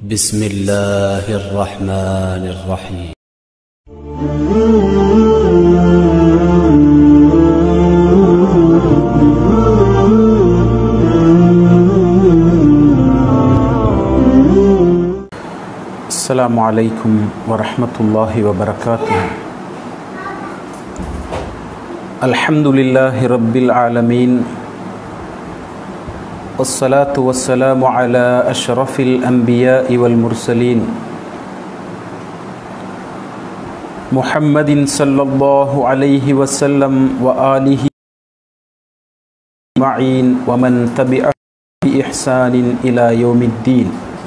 بسم الله الرحمن الرحيم السلام عليكم ورحمة الله وبركاته الحمد لله رب العالمين والصلاة والسلام على أشرف الأنبياء والمرسلين محمد صلى الله عليه وسلم وآله أجمعين ومن تبعه بإحسان إلى يوم الدين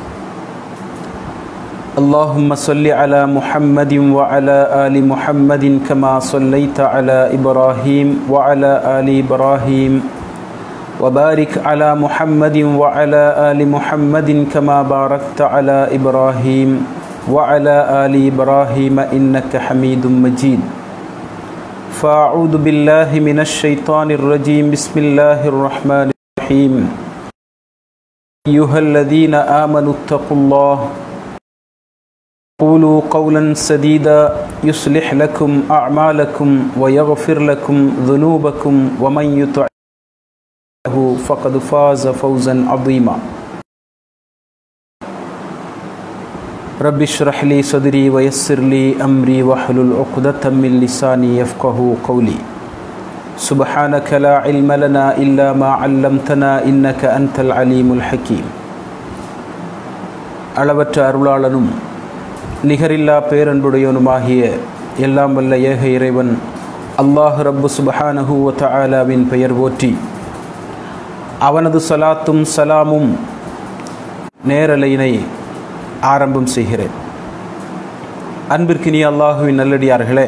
اللهم صل على محمد وعلى آل محمد كما صليت على إبراهيم وعلى آل إبراهيم وبارك على محمد وعلى آل محمد كما باركت على إبراهيم وعلى آل إبراهيم إنك حميد مجيد فأعوذ بالله من الشيطان الرجيم بسم الله الرحمن الرحيم أيها الذين آمنوا اتقوا الله قولوا قولا سديدا يصلح لكم أعمالكم ويغفر لكم ذنوبكم ومن يطع الله فقد فاز فوزا عظيما رب اشرح لي صدري ويسر لي أمري واحلل عقدة من لساني يفقه قولي سبحانك لا علم لنا إلا ما علمتنا إنك أنت العليم الحكيم அளவற்ற அருளாளனும் நிகரில்லா பேரன்புடையவனுமாகிய எல்லாம் வல்ல ஏக இறைவன் அல்லாஹ் ரப்பு சுபஹானஹு வ தஆலாவின் பெயர் போற்றி அவனது சலாத்தும் சலாமும் நேரலையினை ஆரம்பம் செய்கிறேன் அன்பிற்கினி அல்லாஹுவின் நல்லடியார்களே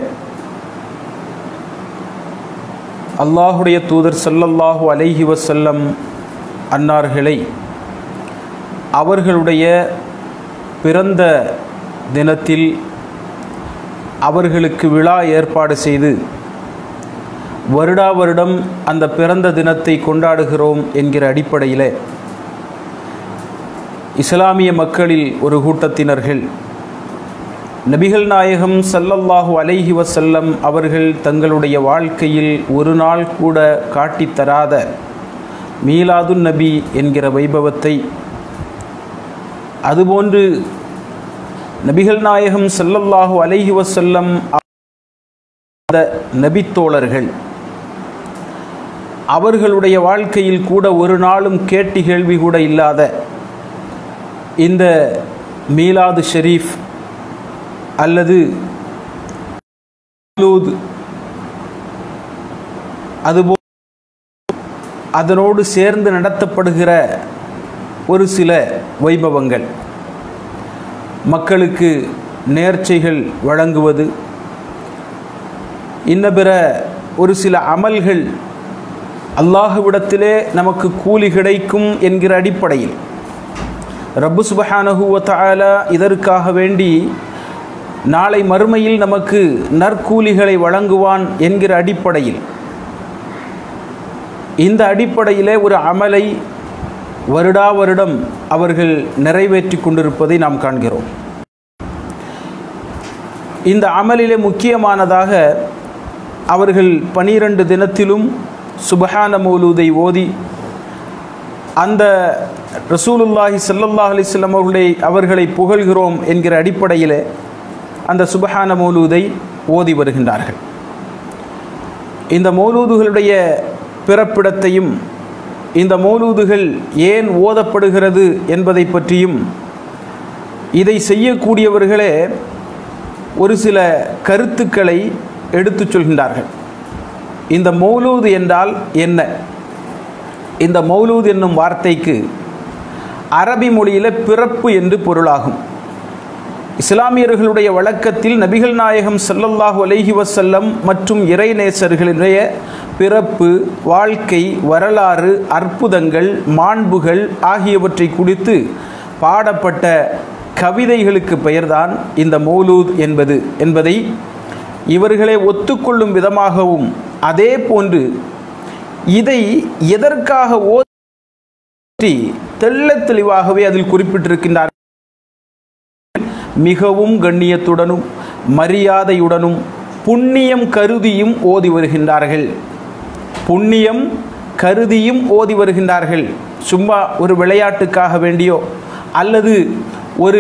அல்லாஹுடைய தூதர் ஸல்லல்லாஹு அலைஹி வஸல்லம் அன்னார்களை அவர்களுடைய பிறந்த தினத்தில் அவர்களுக்கு விழா ஏற்பாடு செய்து வருடா வருடம் அந்த பிறந்த தினத்தை கொண்டாடுகிறோம் என்கிற அடிப்படையில் இஸ்லாமிய மக்களில் ஒரு கூட்டத்தினர்கள் நபிகள் நாயகம் சல்லல்லாஹு அலைஹி வசல்லம் அவர்கள் தங்களுடைய வாழ்க்கையில் ஒரு நாள் கூட காட்டித்தராத மீலாதுன் நபி என்கிற வைபவத்தை அதுபோன்று நபிகள் நாயகம் செல்லல்லாஹு அலைஹி வசல்லம் அந்த நபித்தோழர்கள் அவர்களுடைய வாழ்க்கையில் கூட ஒரு நாளும் கேட்டி கேள்வி கூட இல்லாத இந்த மீலாது ஷெரீஃப் அல்லது அதுபோல் அதனோடு சேர்ந்து நடத்தப்படுகிற ஒரு சில வைபவங்கள் மக்களுக்கு நேர்ச்சைகள் வழங்குவது இன்ன பிற ஒரு சில அமல்கள் அல்லாஹுவிடத்திலே நமக்கு கூலி கிடைக்கும் என்கிற அடிப்படையில் ரப்பு சுபஹானஹுவத்தாலா இதற்காக வேண்டி நாளை மறுமையில் நமக்கு நற்கூலிகளை வழங்குவான் என்கிற அடிப்படையில் இந்த அடிப்படையிலே ஒரு அமலை வருடா வருடம் அவர்கள் நிறைவேற்றி கொண்டிருப்பதை நாம் காண்கிறோம் இந்த அமலிலே முக்கியமானதாக அவர்கள் பனிரெண்டு தினத்திலும் சுபஹான மௌலூதை ஓதி அந்த ரசூலுல்லாஹி சல்லல்லாஹ் அலிஸ்லம் அவர்களை அவர்களை புகழ்கிறோம் என்கிற அடிப்படையில் அந்த சுபஹான மௌலூதை ஓதி வருகின்றார்கள் இந்த மௌலூதுகளுடைய பிறப்பிடத்தையும் இந்த மௌலூதுகள் ஏன் ஓதப்படுகிறது என்பதை பற்றியும் இதை செய்யக்கூடியவர்களே ஒரு சில கருத்துக்களை எடுத்துச் சொல்கின்றார்கள் இந்த மௌலூது என்றால் என்ன இந்த மௌலூத் என்னும் வார்த்தைக்கு அரபி மொழியில் பிறப்பு என்று பொருளாகும் இஸ்லாமியர்களுடைய வழக்கத்தில் நபிகள் நாயகம் சல்லல்லாஹு அலைஹி வசல்லம் மற்றும் இறைநேசர்களுடைய பிறப்பு வாழ்க்கை வரலாறு அற்புதங்கள் மாண்புகள் ஆகியவற்றை குறித்து பாடப்பட்ட கவிதைகளுக்கு பெயர்தான் இந்த மௌலூத் என்பது என்பதை இவர்களே ஒத்துக்கொள்ளும் விதமாகவும் அதே போன்று இதை எதற்காக ஓ தெள்ளத் தெளிவாகவே அதில் குறிப்பிட்டிருக்கின்றார் மிகவும் கண்ணியத்துடனும் மரியாதையுடனும் புண்ணியம் கருதியும் ஓதி வருகின்றார்கள் புண்ணியம் கருதியும் ஓதி வருகின்றார்கள் சும்மா ஒரு விளையாட்டுக்காக வேண்டியோ அல்லது ஒரு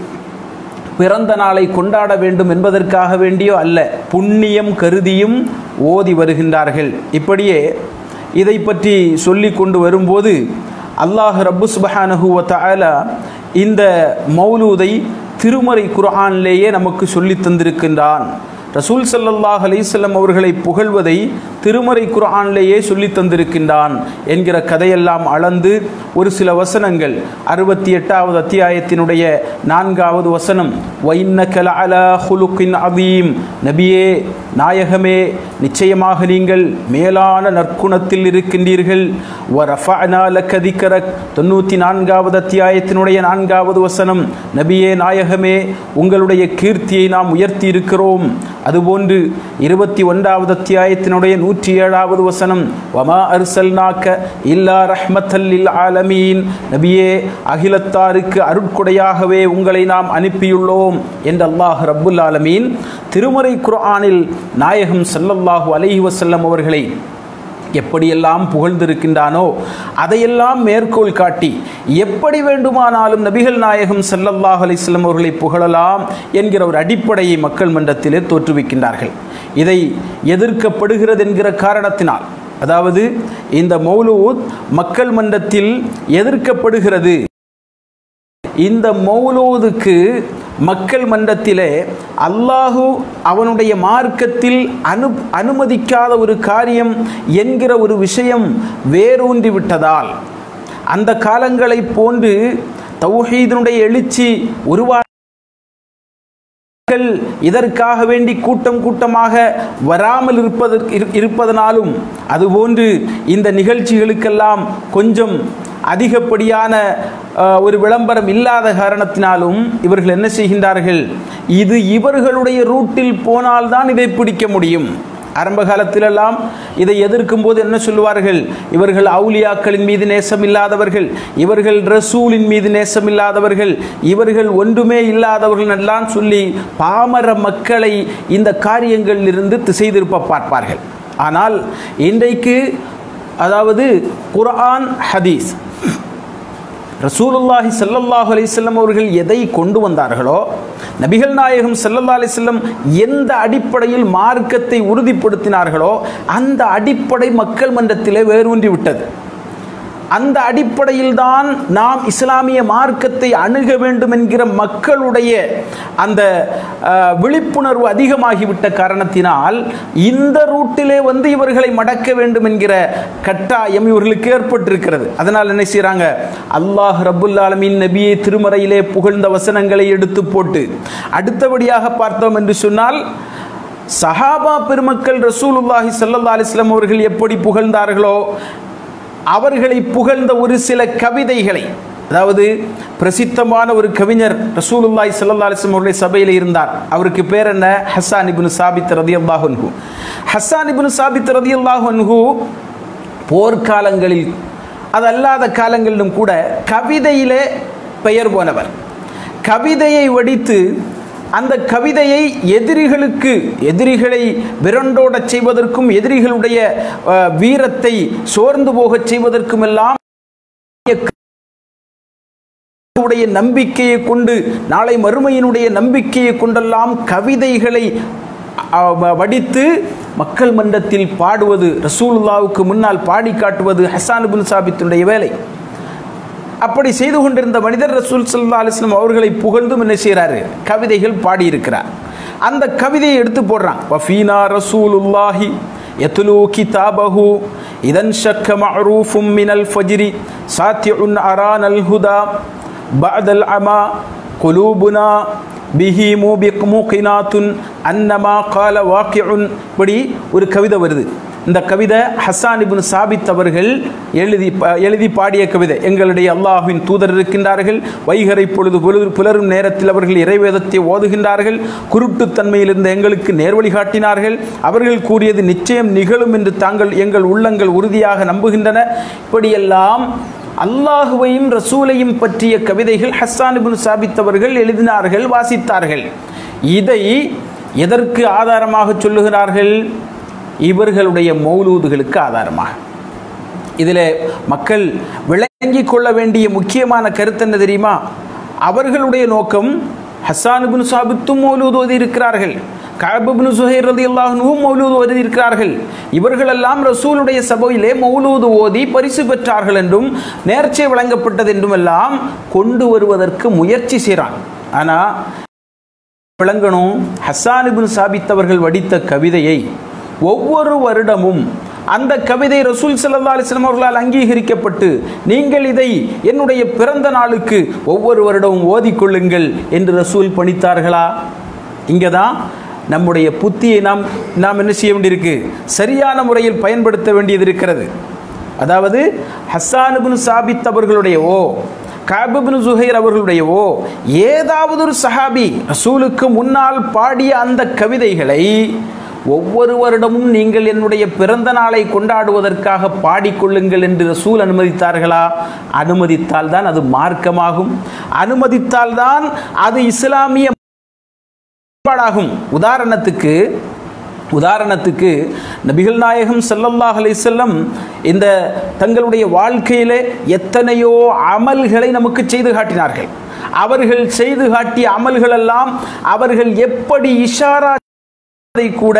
பிறந்த நாளை கொண்டாட வேண்டும் என்பதற்காக வேண்டியோ அல்ல புண்ணியம் கருதியும் ஓதி வருகின்றார்கள் இப்படியே இதை பற்றி சொல்லி கொண்டு வரும்போது அல்லாஹ் ரப்பு சுபஹானஹு வ தஆலா இந்த மௌலூதை திருமறை குர்ஆனிலேயே நமக்கு சொல்லி தந்திருக்கின்றான் ரசூல் ஸல்லல்லாஹு அலைஹி வஸல்லம் அவர்களை புகழ்வதை திருமறை குர்ஆனிலேயே சொல்லி தந்திருக்கின்றான் என்கிற கதையெல்லாம் அளந்து ஒரு சில வசனங்கள் அறுபத்தி எட்டாவது அத்தியாயத்தினுடைய நான்காவது வசனம் வைன்னகல அலா ஹுலுக்கின் அதீம் நபியே நாயகமே நிச்சயமாக நீங்கள் மேலான நற்குணத்தில் இருக்கின்றீர்கள் வரஃபஅனா லக திக்ரக் தொண்ணூற்றி நான்காவது அத்தியாயத்தினுடைய நான்காவது வசனம் நபியே நாயகமே உங்களுடைய கீர்த்தியை நாம் உயர்த்தி இருக்கிறோம் அதுபோன்று இருபத்தி ஒன்றாவது அத்தியாயத்தினுடைய நூற்றி ஏழாவது வசனம் வமா அர்சல்நாக்க இல்லா ரஹ்மத்தல்லில் ஆலமீன் நபியே அகிலத்தாருக்கு அருட்கொடையாகவே உங்களை நாம் அனுப்பியுள்ளோம் என்று அல்லாஹ் ரப்புல் ஆலமீன் திருமறை குர்ஆனில் நாயகம் ஸல்லல்லாஹு அலைஹி வஸல்லம் அவர்களை எப்படியெல்லாம் புகழ்ந்திருக்கின்றானோ அதையெல்லாம் மேற்கோள் காட்டி எப்படி வேண்டுமானாலும் நபிகள் நாயகம் ஸல்லல்லாஹு அலைஹி வஸல்லம் அவர்களை புகழலாம் என்கிற ஒரு அடிப்படையை மக்கள் மன்றத்திலே தோற்றுவிக்கின்றார்கள் இதை எதிர்க்கப்படுகிறது என்கிற காரணத்தினால் அதாவது இந்த மௌலூத் மக்கள் மன்றத்தில் எதிர்க்கப்படுகிறது இந்த மௌலூதுக்கு மக்கள் மன்றத்திலே அல்லாஹு அவனுடைய மார்க்கத்தில் அனு அனுமதிக்காத ஒரு காரியம் என்கிற ஒரு விஷயம் வேரூன்றி விட்டதால் அந்த காலங்களைப் போன்று தௌஹீதனுடைய எழுச்சி உருவா மக்கள் இதற்காக வேண்டி கூட்டம் கூட்டமாக வராமல் இருப்பதற்கு இரு- இருப்பதனாலும் அதுபோன்று இந்த நிகழ்ச்சிகளுக்கெல்லாம் கொஞ்சம் அதிகப்படியான அஹ், ஒரு விளம்பரம் இல்லாத காரணத்தினாலும் இவர்கள் என்ன செய்கின்றார்கள் இது இவர்களுடைய ரூட்டில் போனால்தான் இதை பிடிக்க முடியும் ஆரம்ப காலத்திலெல்லாம் இதை எதிர்க்கும் போது என்ன சொல்லுவார்கள் இவர்கள் அவுலியாக்களின் மீது நேசம் இல்லாதவர்கள் இவர்கள் ரசூலின் மீது நேசம் இல்லாதவர்கள் இவர்கள் ஒன்றுமே இல்லாதவர்கள் எல்லாம் சொல்லி பாமர மக்களை இந்த காரியங்களிலிருந்து திசை திருப்ப பார்ப்பார்கள் ஆனால் இன்றைக்கு அதாவது குர்ஆன் ஹதீஸ் ரசூலுல்லாஹி ஸல்லல்லாஹு அலைஹி வஸல்லம் அவர்கள் எதை கொண்டு வந்தார்களோ நபிகள் நாயகம் ஸல்லல்லாஹு அலைஹி வஸல்லம் எந்த அடிப்படையில் மார்க்கத்தை உறுதிப்படுத்தினார்களோ அந்த அடிப்படை மக்கள் மன்றத்திலே வேரூன்றி விட்டது அந்த அடிப்படையில் தான் நாம் இஸ்லாமிய மார்க்கத்தை அணுக வேண்டும் என்கிற மக்களுடைய அந்த அஹ், விழிப்புணர்வு அதிகமாகிவிட்ட காரணத்தினால் இந்த ரூட்டிலே வந்து இவர்களை மடக்க வேண்டும் என்கிற கட்டாயம் இவர்களுக்கு ஏற்பட்டிருக்கிறது அதனால் என்ன செய்றாங்க அல்லாஹ் ரப்புல் ஆலமீன் நபியை திருமறையிலே புகழ்ந்த வசனங்களை எடுத்து போட்டு அடுத்தபடியாக பார்த்தோம் என்று சொன்னால் சஹாபா பெருமக்கள் ரசூலுல்லாஹி ஸல்லல்லாஹு அலைஹி வஸல்லம் அவர்கள் எப்படி புகழ்ந்தார்களோ அவர்களை புகழ்ந்த ஒரு சில கவிதைகளை அதாவது பிரசித்தமான ஒரு கவிஞர் ரசூலுல்லாஹி ஸல்லல்லாஹு அலைஹி வஸல்லம் அவருடைய சபையில் இருந்தார் அவருக்கு பேர் என்ன ஹஸ்ஸான் இப்னு சாபித் ரதியல்லாஹு அன்ஹு ஹஸ்ஸான் இப்னு சாபித் ரதியல்லாஹு அன்ஹு போர்க்காலங்களில் அதல்லாத காலங்களிலும் கூட கவிதையிலே பெயர் போனவர் கவிதையை வடித்து அந்த கவிதையை எதிரிகளுக்கு எதிரிகளை விரண்டோடச் செய்வதற்கும் எதிரிகளுடைய அஹ், வீரத்தை சோர்ந்து போகச் செய்வதற்கும் எல்லாம் உடைய நம்பிக்கையை கொண்டு நாளை மறுமையினுடைய நம்பிக்கையை கொண்டெல்லாம் கவிதைகளை அ, வ- வடித்து மக்கள் மன்றத்தில் பாடுவது ரசூலுல்லாவுக்கு முன்னால் பாடி காட்டுவது ஹசான் பின் சாபித்துடைய வேலை அப்படி செய்து கொண்டிருந்த மனிதர் ரசூல் சல்லா அலிஸ்லாம் அவர்களை புகழ்ந்தும் என்ன செய்கிறாரு கவிதைகள் பாடியிருக்கிறார் அந்த கவிதையை எடுத்து போடுறான் வஃபீனா ரசூலுல்லாஹி யத்லூ கிதாபஹு இதன் ஷக்க மஅரூஃபும் மினல் ஃபஜ்ரி சாத்தியுன் அரானல் ஹுதா பஅதல் அமா குலூபுனா பிஹி மூபிக் மூக்கினாத்துன் அன்னமா கால வாக்கியுன் இப்படி ஒரு கவிதை வருது இந்த கவிதை ஹஸ்ஸான் இப்னு சாபித் அவர்கள் எழுதி ப- எழுதி பாடிய கவிதை எங்களுடைய அல்லாஹ்வின் தூதர் இருக்கின்றார்கள் வைகரை பொழுது புலரு- புலரும் நேரத்தில் அவர்கள் இறைவேதத்தை ஓதுகின்றார்கள் குருட்டுத்தன்மையிலிருந்து எங்களுக்கு நேர்வழி காட்டினார்கள் அவர்கள் கூறியது நிச்சயம் நிகழும் என்று தாங்கள் எங்கள் உள்ளங்கள் உறுதியாக நம்புகின்றன இப்படியெல்லாம் அல்லாஹுவையும் ரசூலையும் பற்றிய கவிதைகள் ஹஸ்ஸான் இப்னு சாபித் அவர்கள் எழுதினார்கள் வாசித்தார்கள் இதை எதற்கு ஆதாரமாக சொல்லுகிறார்கள் இவர்களுடைய மௌலூதுகளுக்கு ஆதாரமாக இதில் மக்கள் விளங்கிக் கொள்ள வேண்டிய முக்கியமான கருத்து என்ன தெரியுமா அவர்களுடைய நோக்கம் ஹஸ்ஸான் இப்னு சாபித்தும் மௌலூத் ஓதி இருக்கிறார்கள் காபிபின் சுஹைர் ரதி அல்லாஹனுவும் மௌலூத் ஓதி இருக்கிறார்கள் இவர்களெல்லாம் ரசூலுடைய சபையிலே மௌலூது ஓதி பரிசு பெற்றார்கள் என்றும் நேர்ச்சை வழங்கப்பட்டது என்றும் எல்லாம் கொண்டு வருவதற்கு முயற்சி செய்கிறான் ஆனால் விளங்கணும் ஹஸ்ஸான் இப்னு சாபித் அவர்கள் வடித்த கவிதையை ஒவ்வொரு வருடமும் அந்த கவிதை ரசூல் ஸல்லல்லாஹு அலைஹி வஸல்லம் அவர்களால் அங்கீகரிக்கப்பட்டு நீங்கள் இதை என்னுடைய பிறந்த நாளுக்கு ஒவ்வொரு வருடமும் ஓதிக்கொள்ளுங்கள் என்று ரசூல் பணித்தார்களா இங்கே தான் நம்முடைய புத்தியை நாம் நாம் என்ன செய்ய வேண்டியிருக்கு சரியான முறையில் பயன்படுத்த வேண்டியது இருக்கிறது அதாவது ஹஸ்ஸான் இப்னு சாபித் அவர்களுடையவோ காபிபின் ஜுஹைர் அவர்களுடையவோ ஏதாவது ஒரு சஹாபி ரசூலுக்கு முன்னால் பாடிய அந்த கவிதைகளை ஒவ்வொரு வருடமும் நீங்கள் என்னுடைய பிறந்த நாளை கொண்டாடுவதற்காக பாடிக்கொள்ளுங்கள் என்று ரசூல் அனுமதித்தார்களா அனுமதித்தால் தான் அது மார்க்கமாகும் அனுமதித்தால் தான் அது இஸ்லாமிய ஏற்பாடாகும் உதாரணத்துக்கு உதாரணத்துக்கு நபிகள் நாயகம் ஸல்லல்லாஹு அலைஹி வஸல்லம் இந்த தங்களுடைய வாழ்க்கையிலே எத்தனையோ அமல்களை நமக்கு செய்து காட்டினார்கள் அவர்கள் செய்து காட்டிய அமல்கள் எல்லாம் அவர்கள் எப்படி இஷாரா கூட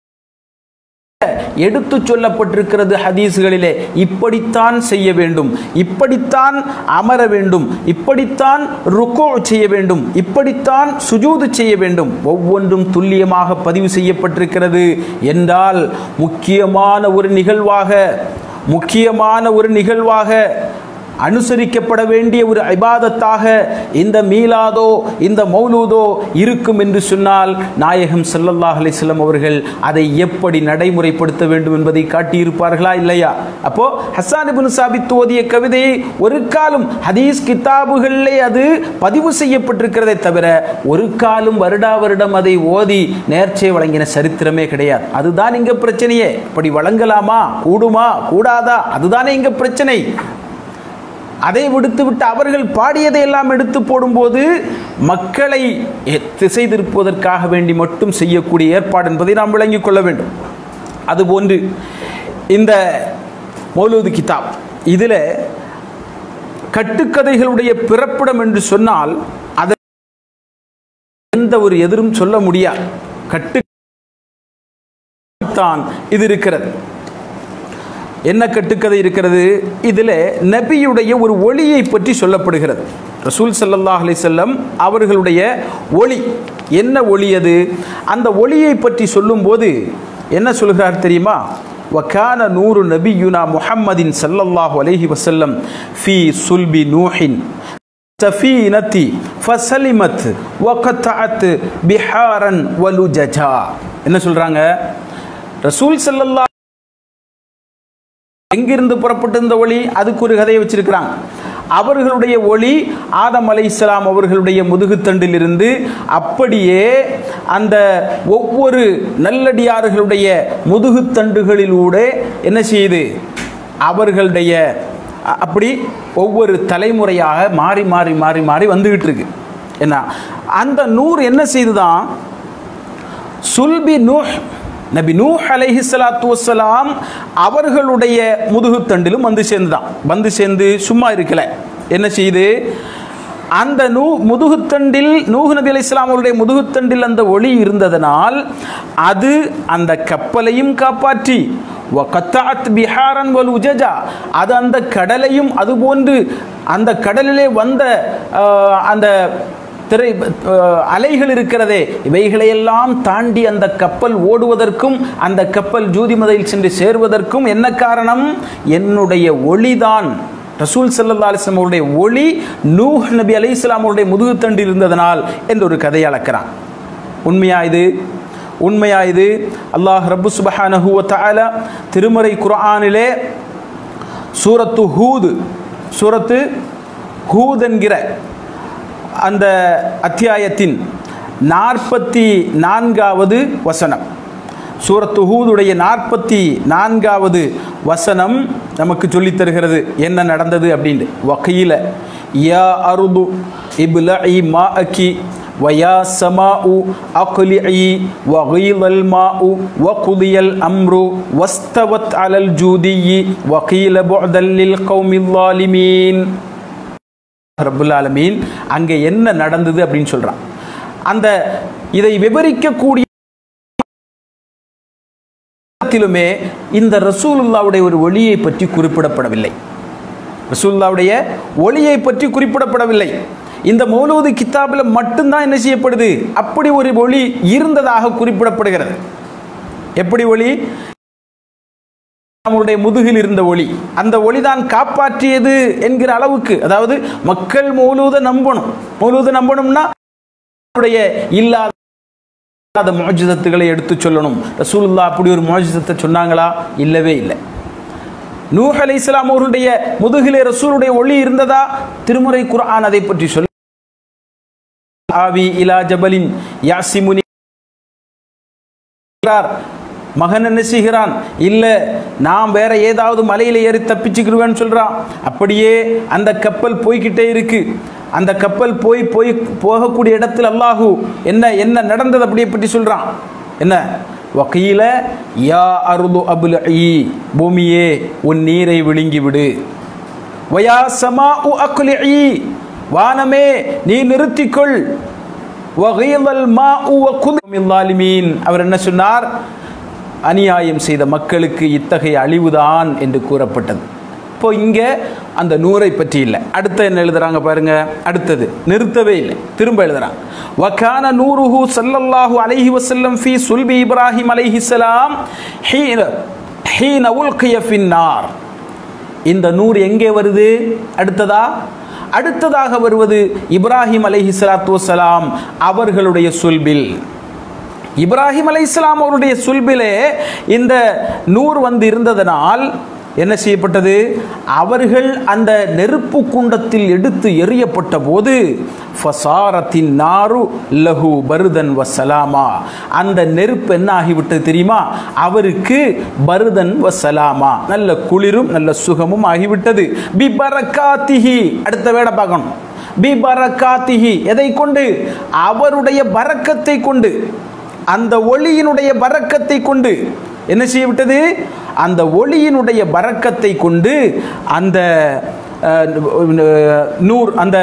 எடுத்து சொல்லப்பட்டிருக்கிறது ஹதீஸ்களிலே இப்படித்தான் செய்ய வேண்டும் இப்படித்தான் அமர வேண்டும் இப்படித்தான் ருக்கோ செய்ய வேண்டும் இப்படித்தான் சுஜூது செய்ய வேண்டும் ஒவ்வொன்றும் துல்லியமாக பதிவு செய்யப்பட்டிருக்கிறது என்றால் முக்கியமான ஒரு நிகழ்வாக முக்கியமான ஒரு நிகழ்வாக அனுசரிக்கப்பட வேண்டிய ஒரு ஐபாதத்தாக இந்த மீலாதோ இந்த மௌலூதோ இருக்கும் என்று சொன்னால் நாயகம் ஸல்லல்லாஹு அலைஹி வஸல்லம் அவர்கள் அதை எப்படி நடைமுறைப்படுத்த வேண்டும் என்பதை காட்டியிருப்பார்களா இல்லையா அப்போ ஹஸ்ஸான் இப்னு சாபித் ஓதிய கவிதையை ஒரு காலம் ஹதீஸ் கிதாபுகளிலே அது பதிவு செய்யப்பட்டிருக்கிறதே தவிர ஒரு காலம் வருடா வருடம் அதை ஓதி நேர்ச்சை வழங்கின சரித்திரமே கிடையாது அதுதான் இங்க பிரச்சனையே இப்படி வழங்கலாமா கூடுமா கூடாதா அதுதானே இங்க பிரச்சனை அதை விடுத்து விட்டு அவர்கள் பாடியதை எல்லாம் எடுத்து போடும்போது மக்களை எ- திசை திருப்புவதற்காக வேண்டி மட்டும் செய்யக்கூடிய ஏற்பாடு என்பதை நாம் விளங்கிக் கொள்ள வேண்டும் அதுபோன்று இந்த மௌலூது கிதாப் இதில் கட்டுக்கதைகளுடைய பிறப்பிடம் என்று சொன்னால் அதை எந்த ஒரு எதிரும் சொல்ல முடியாது கட்டு தான் இது இருக்கிறது என்ன கட்டுக்கதை இருக்கிறது இதில் நபியுடைய ஒரு ஒளியை பற்றி சொல்லப்படுகிறது ரசூல் ஸல்லல்லாஹு அலைஹி வஸல்லம் அவர்களுடைய ஒளி என்ன ஒளி அது அந்த ஒளியை பற்றி சொல்லும்போது என்ன சொல்கிறார் தெரியுமா வக்கான நூறு நபியுனா முஹம்மதின் ஸல்லல்லாஹு அலைஹி வஸல்லம் ஃபி சுல்பி நூஹின் சஃபீனத்தி ஃபசலிமத் வகத்தஅத் பிஹாரன் வலுஜஜா என்ன சொல்றாங்க ரசூல் ஸல்லல்லாஹு எங்கிருந்து புறப்பட்டு இந்த ஒளி அதுக்கு ஒரு கதையை வச்சிருக்கிறாங்க அவர்களுடைய ஒளி ஆதம் அலை இஸ்லாம் அவர்களுடைய முதுகுத்தண்டிலிருந்து அப்படியே அந்த ஒவ்வொரு நல்லடியார்களுடைய முதுகுத்தண்டுகளிலூടെ என்ன செய்யுது அவர்களுடைய அ- அப்படி ஒவ்வொரு தலைமுறையாக மாறி மாறி மாறி மாறி வந்துகிட்டு இருக்கு என்ன அந்த நூறு என்ன செய்துதான் சுல்பி நூஹ் நபி நூஹ் அலைஹி ஸலாத்து வஸ்ஸலாம் அவர்களுடைய முதுகுத்தண்டிலும் வந்து சேர்ந்துதான் வந்து சேர்ந்து சும்மா இருக்கல என்ன செய்யுது அந்த நூ முதுகுத்தண்டில் நூஹ் நபி அலைஹி ஸலாம் அவருடைய முதுகுத்தண்டில் அந்த ஒளி இருந்ததனால் அது அந்த கப்பலையும் காப்பாற்றி வகத்தாத் பிஹாரன் வல் உஜஜா அது அந்த கடலையும் அதுபோன்று அந்த கடலிலே வந்த ஆஹ், அந்த திரை அஹ், அலைகள் இருக்கிறதே இவைகளையெல்லாம் தாண்டி அந்த கப்பல் ஓடுவதற்கும் அந்த கப்பல் ஜூதிமதையில் சென்று சேர்வதற்கும் என்ன காரணம் என்னுடைய ஒளிதான் ரசூல் ஸல்லல்லாஹு அலைஹி வஸல்லம் அவருடைய ஒளி நூஹ் நபி அலைஹிஸ்ஸலாம் அவருடைய முதுகுத்தண்டில் இருந்ததனால் என்ற ஒரு கதையை அளக்கிறான் உண்மையா இது உண்மையா இது அல்லாஹ் ரப்பு சுபஹானஹு வ தஆலா திருமறை குர்ஆனிலே சூரத்து ஹூது சூரத்து ஹூத் என்கிற அந்த அத்தியாயத்தின் நாற்பத்தி நான்காவது வசனம் சூரத்து ஹூதுடைய நாற்பத்தி நான்காவது வசனம் நமக்கு சொல்லித் தருகிறது என்ன நடந்தது அப்படின்னு வகையில யா அருது இப்லஇ மாஅகி ويا سماء أقلعي وغيض الماء وقضي الأمر واستوت على الجودي وقيل بعدا للقوم الظالمين ரப்புல் ஆலமீன் அங்கே என்ன நடந்தது அப்படின்னு சொல்றான் அந்த இதை விவரிக்கக்கூடிய இடத்திலுமே இந்த ரசூலுல்லாவுடைய ஒரு ஒளியை பற்றி குறிப்பிடப்படவில்லை ரசூலுல்லாவுடைய ஒளியை பற்றி குறிப்பிடப்படவில்லை இந்த மௌலூது கித்தாபில் மட்டும்தான் என்ன செய்யப்படுது அப்படி ஒரு ஒளி இருந்ததாக குறிப்பிடப்படுகிறது எப்படி ஒளி நம்முடைய முதுகில் இருந்த ஒளி அந்த ஒளிதான் காப்பாற்றியது என்கிற அளவுக்கு அதாவது மக்கள் மௌலூத நம்பணும் மௌலூத நம்பணும்னா அவருடைய இல்லாத மோஜிதத்துகளை எடுத்து சொல்லணும் ரசூலுல்லா அப்படி ஒரு மோஜிதத்தை சொன்னாங்களா இல்லவே இல்லை நூஹ் அலை இஸ்லாம் அவர்களுடைய முதுகிலே ரசூலுடைய ஒளி இருந்ததா திருமுறை குர்ஆன் அதை பற்றி சொல்ல ஆவி இலா ஜபலின் யாசிமுனி மகன் என்ன செய்கிறான் இல்ல நான் வேற ஏதாவது மலையில ஏறி தப்பிச்சுக்கிடுவேன்னு சொல்றான் அப்படியே அந்த கப்பல் போய்கிட்டே இருக்கு அந்த கப்பல் போய் போய் போகக்கூடிய இடத்தில் அல்லாஹு என்ன என்ன நடந்தது அப்படியே பற்றி சொல்றான் என்ன வக்கீல யா அருது அபுல் பூமியே உன் நீரை விழுங்கி விடு வயா சமா உ அக்குலி வானமே நீ நிறுத்திக்கொள் வகையல் மா உவக்குலிமீன் அவர் என்ன சொன்னார் அநியாயம் செய்த மக்களுக்கு இத்தகைய அழிவுதான் என்று கூறப்பட்டது இப்போ இங்கே அந்த நூறை பற்றி இல்லை அடுத்த என்ன எழுதுறாங்க பாருங்க அடுத்தது நிறுத்தவே இல்லை திரும்ப எழுதுறாங்க வக்கான நூருஹு சல்லல்லாஹு அலைஹி வஸல்லம் ஃபி சுல்பி இப்ராஹிம் அலைஹிஸ்ஸலாம் ஹீன ஹீன உல்கிய ஃபின்னார் இந்த நூறு எங்கே வருது அடுத்ததா அடுத்ததாக வருவது இப்ராஹிம் அலைஹி சலாத்து வசலாம் அவர்களுடைய சுல்பில் இப்ராஹிம் அலை இஸ்லாம் அவருடைய சுல்பிலே இந்த நூறு வந்து இருந்ததனால் என்ன செய்யப்பட்டது அவர்கள் அந்த நெருப்பு குண்டத்தில் எடுத்து எறியப்பட்ட போது ஃபசாரத்தின் நாரு லஹு பருதன் வசலாமா அந்த நெருப்பு என்ன ஆகிவிட்டது தெரியுமா அவருக்கு பருதன் வசலாமா நல்ல குளிரும் நல்ல சுகமும் ஆகிவிட்டது பி பரக்காத்திஹி அடுத்த வேட பார்க்கணும் பி பரக்காத்திஹி எதை கொண்டு அவருடைய பரக்கத்தை கொண்டு அந்த ஒளியினுடைய பரக்கத்தை கொண்டு என்ன செய்யவிட்டது அந்த ஒளியினுடைய பரக்கத்தை கொண்டு அந்த நூர் அந்த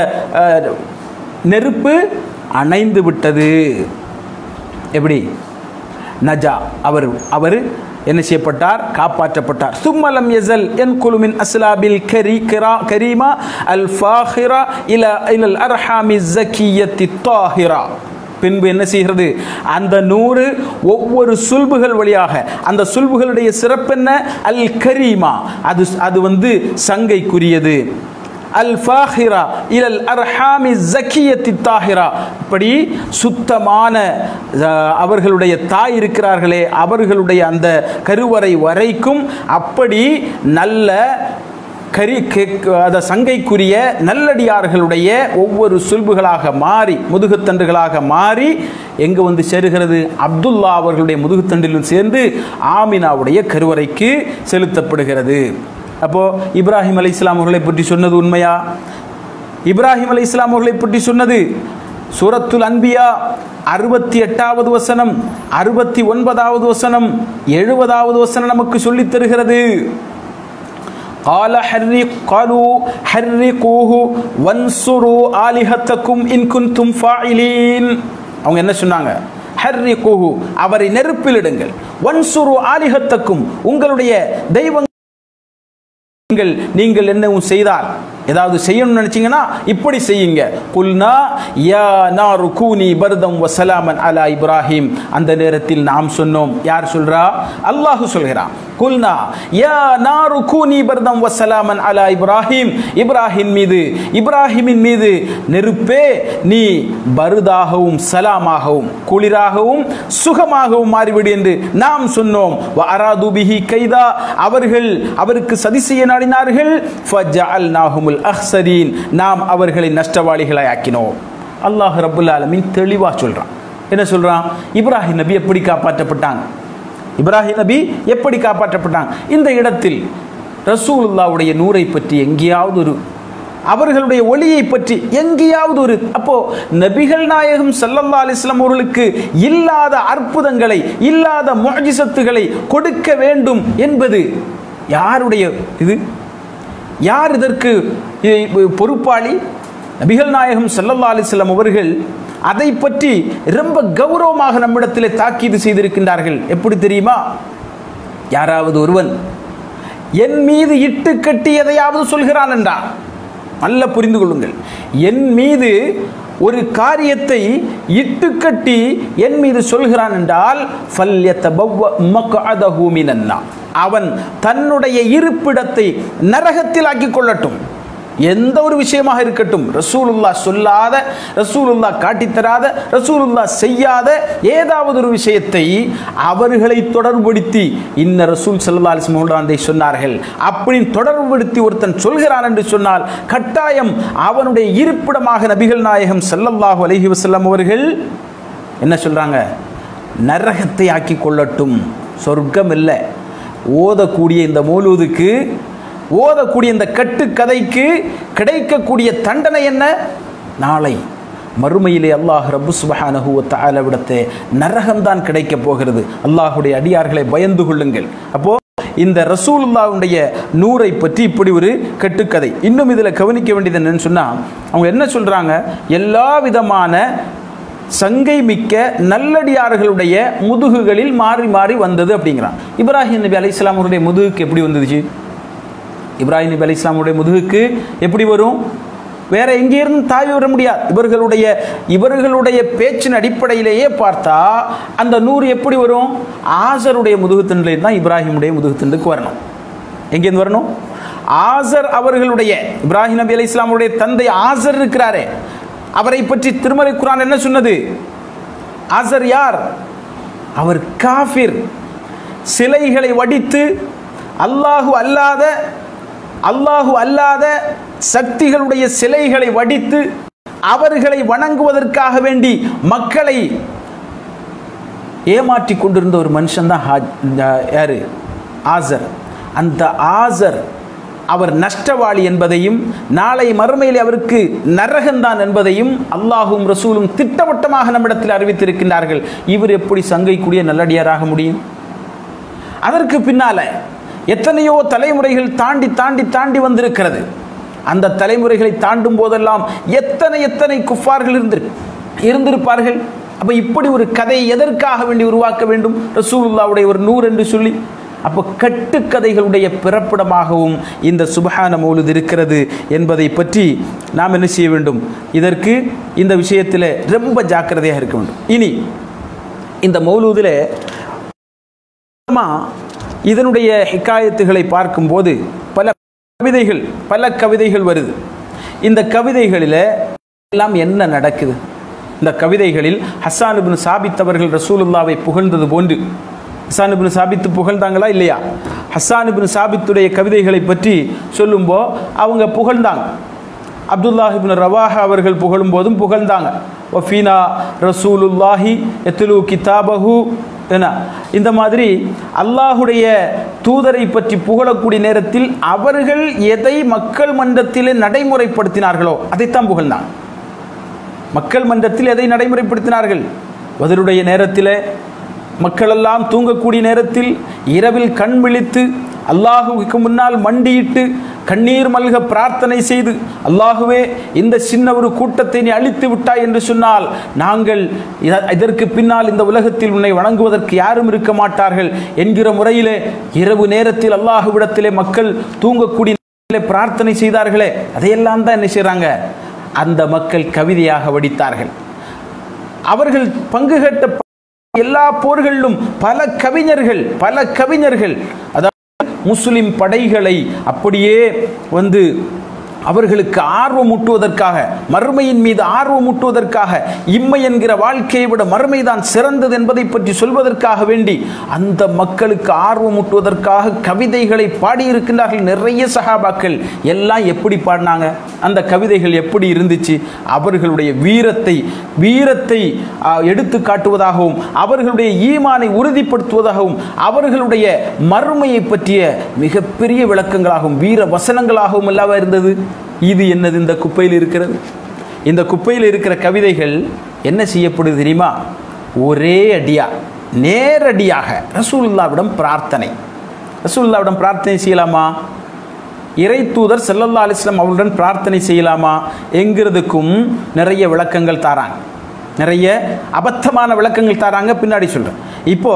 நெருப்பு அணைந்து விட்டது எப்படி நஜா அவர் அவர் என்ன செய்யப்பட்டார் காப்பாற்றப்பட்டார் சும்மலம் யசல் என் குழுமின் அஸ்லாபில் கரி கிரா கரீமா அல் ஃபாஹிரா இல இலல் அர்ஹாமி ஜக்கியத்தி தாஹிரா பின்பு என்ன செய்கிறது அந்த நூறு ஒவ்வொரு சுல்புகள் வழியாக அந்த சுல்புகளுடைய சிறப்பென்ன அல் கரீமா அது அது வந்து சங்கைக்குரியது அல் ஃபாஹிரா இலல் அர்ஹாமி ஜக்கியத்தி தாஹிரா இப்படி சுத்தமான அவர்களுடைய தாய் இருக்கிறார்களே அவர்களுடைய அந்த கருவறை வரைக்கும் அப்படி நல்ல கரி அதை சங்கைக்குரிய நல்லடியார்களுடைய ஒவ்வொரு சுல்புகளாக மாறி முதுகுத்தண்டுகளாக மாறி எங்கே வந்து சேருகிறது அப்துல்லா அவர்களுடைய முதுகுத்தண்டிலும் சேர்ந்து ஆமினாவுடைய கருவறைக்கு செலுத்தப்படுகிறது அப்போது இப்ராஹிம் அலி இஸ்லாம் அவர்களை பற்றி சொன்னது உண்மையா இப்ராஹிம் அலி இஸ்லாம் அவர்களை பற்றி சொன்னது சூரத்துல் அன்பியா அறுபத்தி எட்டாவது வசனம் அறுபத்தி ஒன்பதாவது வசனம் எழுபதாவது வசனம் நமக்கு சொல்லித் தருகிறது قال حرق قالوا حرقوه وانصروا آلهتكم إن كنتم فاعلين அவங்க என்ன சொன்னாங்க ஹர்ரிகூஹு அவரை நெருப்பிலிடுங்கள் வன்சுரு ஆலிஹத்தக்கும் உங்களுடைய தெய்வங்கள் நீங்கள் நீங்கள் என்னவும் செய்தால் ஏதாவது செய்யணும்னு நினைச்சீங்கன்னா இப்படி செய்யுங்க குல்னா யா நாரு கூனி பர்தம் வசலாமன் அலா இப்ராஹிம் அந்த நேரத்தில் நாம் சொன்னோம் யார் சொல்றா அல்லாஹு சொல்கிறான் குல்னா யா நாரு கூனி பர்தம் வசலாமன் அலா இப்ராஹிம் இப்ராஹிம் மீது இப்ராஹிமின் மீது நெருப்பே நீ பருதாகவும் சலாமாகவும் குளிராகவும் சுகமாகவும் மாறிவிடு என்று நாம் சொன்னோம் அராதுபிஹி கைதா அவர்கள் அவருக்கு சதி செய்ய நாடினார்கள் ஃபஜஅல்நாஹுமுல் அஹ்சரீன் நாம் அவர்களை நஷ்டவாளிகளாய் ஆக்கினோம் அல்லாஹ் ரபுல் ஆலமின் தெளிவாக சொல்கிறான் என்ன சொல்கிறான் இப்ராஹிம் நபி எப்படி காப்பாற்றப்பட்டாங்க இப்ராஹிம் நபி எப்படி காப்பாற்றப்பட்டாங்க இந்த இடத்தில் ரசூலுல்லாவுடைய நூரை பற்றி எங்கேயாவது ஒரு அவர்களுடைய ஒளியை பற்றி எங்கேயாவது ஒரு அப்போ நபிகள் நாயகம் ஸல்லல்லாஹு அலைஹி வஸல்லம் அவர்களுக்கு இல்லாத அற்புதங்களை இல்லாத முஅஜிசத்துகளை கொடுக்க வேண்டும் என்பது யாருடைய இது யார் இதற்கு இ- பொறுப்பாளி நபிகள் நாயகம் ஸல்லல்லாஹு அலைஹி வஸல்லம் அவர்கள் அதை பற்றி ரொம்ப கௌரவமாக நம்மிடத்தில் தாக்கீது செய்திருக்கின்றார்கள் எப்படி தெரியுமா யாராவது ஒருவன் என் மீது இட்டு கட்டி எதையாவது சொல்கிறான் என்றான் நல்ல புரிந்து கொள்ளுங்கள் என் மீது ஒரு காரியத்தை இட்டு கட்டி என் மீது சொல்கிறான் என்றால் ஃபல்யத்தபவ்வ மக்அதஹு மினன்னா. அவன் தன்னுடைய இருப்பிடத்தை நரகத்தில் ஆக்கிக் கொள்ளட்டும் எந்த ஒரு விஷயமாக இருக்கட்டும் ரசூலுல்லா சொல்லாத ரசூலுல்லா காட்டித்தராத ரசூலுல்லா செய்யாத ஏதாவது ஒரு விஷயத்தை அவர்களை தொடர்புபடுத்தி இன்ன ரசூல் சல்லா அலிஸ்மோடாந்தை சொன்னார்கள் அப்படி தொடர்புபடுத்தி ஒருத்தன் சொல்கிறான் என்று சொன்னால் கட்டாயம் அவனுடைய இருப்பிடமாக நபிகள் நாயகம் ஸல்லல்லாஹு அலைஹி வஸல்லம் அவர்கள் என்ன சொல்றாங்க நரகத்தை ஆக்கி கொள்ளட்டும் சொர்க்கம் இல்லை ஓதக்கூடிய இந்த மௌலூதுக்கு ஓதக்கூடிய இந்த கட்டுக்கதைக்கு கிடைக்கக்கூடிய தண்டனை என்ன நாளை மறுமையிலே அல்லாஹ் ரப்பு சுபஹானஹு வ தஆலா விடத்தே நரகம்தான் கிடைக்கப் போகிறது அல்லாஹ்வுடைய அடியார்களை பயந்து கொள்ளுங்கள் அப்போ இந்த ரசூலுல்லாவுடைய நூரை பற்றி இப்படி ஒரு கட்டுக்கதை இன்னும் இதில் கவனிக்க வேண்டியது என்னன்னு சொன்னால் அவங்க என்ன சொல்கிறாங்க எல்லா விதமான சங்கை மிக்க நல்லடியார்களுடைய முதுகுகளில் மாறி மாறி வந்தது அப்படிங்கிறான் இப்ராஹிம் நபி அலை இஸ்லாமுடைய முதுகுக்கு எப்படி வந்துச்சு இப்ராஹிம் நபி அலி இஸ்லாமுடைய முதுகுக்கு எப்படி வரும் வேற எங்கேயும் தாவி வர முடியாது இவர்களுடைய இவர்களுடைய பேச்சின் அடிப்படையிலேயே பார்த்தா அந்த நூறு எப்படி வரும் ஆசருடைய முதுகுத்தண்டிலே தான் இப்ராஹிமுடைய முதுகுத்தண்டுக்கு வரணும் எங்கேருந்து வரணும் ஆசர் அவர்களுடைய இப்ராஹிம் நபி அலி இஸ்லாமுடைய தந்தை ஆசர் இருக்கிறாரே அவரை பற்றி திருமலை குரான் என்ன சொன்னது ஆசர் யார் அவர் காஃபிர் சிலைகளை வடித்து அல்லாஹு அல்லாத அல்லாஹு அல்லாத சக்திகளுடைய சிலைகளை வடித்து அவர்களை வணங்குவதற்காக வேண்டி மக்களை ஏமாற்றி கொண்டிருந்த ஒரு மனுஷன் தான் யாரு ஆசர் அந்த ஆசர் அவர் நஷ்டவாளி என்பதையும் நாளை மறுமையில் அவருக்கு நரகந்தான் என்பதையும் அல்லாஹும் ரசூலும் திட்டவட்டமாக நம்மிடத்தில் அறிவித்திருக்கின்றார்கள் இவர் எப்படி சங்கைக்கூடிய நல்லடியாராக முடியும் அதற்கு பின்னால எத்தனையோ தலைமுறைகள் தாண்டி தாண்டி தாண்டி வந்திருக்கிறது அந்த தலைமுறைகளை தாண்டும் போதெல்லாம் எத்தனை எத்தனை குஃபார்கள் இருந்து இருந்திருப்பார்கள் அப்ப இப்படி ஒரு கதையை எதற்காக வேண்டி உருவாக்க வேண்டும் ரசூலுல்லாவுடைய ஒரு நூறு என்று சொல்லி அப்போ கட்டுக்கதைகளுடைய பிறப்பிடமாகவும் இந்த சுபஹான மௌலுது இருக்கிறது என்பதை பற்றி நாம் என்ன செய்ய வேண்டும் இதற்கு இந்த விஷயத்தில் ரொம்ப ஜாக்கிரதையாக இருக்க வேண்டும் இனி இந்த மௌலூதில் இதனுடைய ஹிக்காயத்துகளை பார்க்கும்போது பல கவிதைகள் பல கவிதைகள் வருது இந்த கவிதைகளில் எல்லாம் என்ன நடக்குது இந்த கவிதைகளில் ஹஸ்ஸான் இப்னு சாபித் அவர்கள் ரசூலுல்லாவை புகழ்ந்தது போன்று ஹஸ்ஸான் இப்னு சாபித்து புகழ்ந்தாங்களா இல்லையா ஹஸ்ஸான் இப்னு சாபித்துடைய கவிதைகளை பற்றி சொல்லும்போ அவங்க புகழ்ந்தாங்க அப்துல்லாஹ் இப்னு ரவாஹா அவர்கள் புகழும் போதும் புகழ்ந்தாங்க ஒஃபீனா ரசூலுல்லாஹி எத்துலு கிதாபஹு என்ன இந்த மாதிரி அல்லாஹுடைய தூதரை பற்றி புகழக்கூடிய நேரத்தில் அவர்கள் எதை மக்கள் மன்றத்தில் நடைமுறைப்படுத்தினார்களோ அதைத்தான் புகழ்ந்தாங்க மக்கள் மன்றத்தில் எதை நடைமுறைப்படுத்தினார்கள் பதிலுடைய நேரத்தில் மக்களெல்லாம் தூங்கக்கூடிய நேரத்தில் இரவில் கண் விழித்து அல்லாஹுவுக்கு முன்னால் மண்டியிட்டு கண்ணீர் மல்க பிரார்த்தனை செய்து அல்லாஹுவே இந்த சின்ன ஒரு கூட்டத்தை நீ அழித்து விட்டாய் என்று சொன்னால் நாங்கள் இத- இதற்கு பின்னால் இந்த உலகத்தில் உன்னை வணங்குவதற்கு யாரும் இருக்க மாட்டார்கள் என்கிற முறையிலே இரவு நேரத்தில் அல்லாஹுவிடத்திலே மக்கள் தூங்கக்கூடிய நேரத்திலே பிரார்த்தனை செய்தார்களே அதையெல்லாம் தான் என்ன செய்றாங்க அந்த மக்கள் கவிதையாக வடித்தார்கள் அவர்கள் பங்கு கேட்ட ப- எல்லா போர்களிலும் பல கவிஞர்கள் பல கவிஞர்கள் அதாவது முஸ்லிம் படைகளை அப்படியே வந்து அவர்களுக்கு ஆர்வமூட்டுவதற்காக மறுமையின் மீது ஆர்வமூட்டுவதற்காக இம்மை என்கிற வாழ்க்கையை விட மறுமைதான் சிறந்தது என்பதை பற்றி சொல்வதற்காக வேண்டி அந்த மக்களுக்கு ஆர்வமூட்டுவதற்காக கவிதைகளை பாடியிருக்கின்றார்கள் நிறைய சகாபாக்கள் எல்லாம் எப்படி பாடினாங்க அந்த கவிதைகள் எப்படி இருந்துச்சு அவர்களுடைய வீரத்தை வீரத்தை ஆ, எடுத்து காட்டுவதாகவும் அவர்களுடைய ஈமானை உறுதிப்படுத்துவதாகவும் அவர்களுடைய மறுமையை பற்றிய மிகப்பெரிய விளக்கங்களாகவும் வீர வசனங்களாகவும் அல்லவா இருந்தது இது என்னது இந்த குப்பையில் இருக்கிறது இந்த குப்பையில் இருக்கிற கவிதைகள் என்ன செய்யப்படுது தெரியுமா ஒரே அடியா நேரடியாக ரசூலுல்லாவிடம் பிரார்த்தனை ரசூலுல்லாவிடம் பிரார்த்தனை செய்யலாமா இறை தூதர் செல்லல்லா அலிஸ்லாம் அவருடன் பிரார்த்தனை செய்யலாமா என்கிறதுக்கும் நிறைய விளக்கங்கள் தாராங்க நிறைய அபத்தமான விளக்கங்கள் தாராங்க பின்னாடி சொல்கிறேன் இப்போ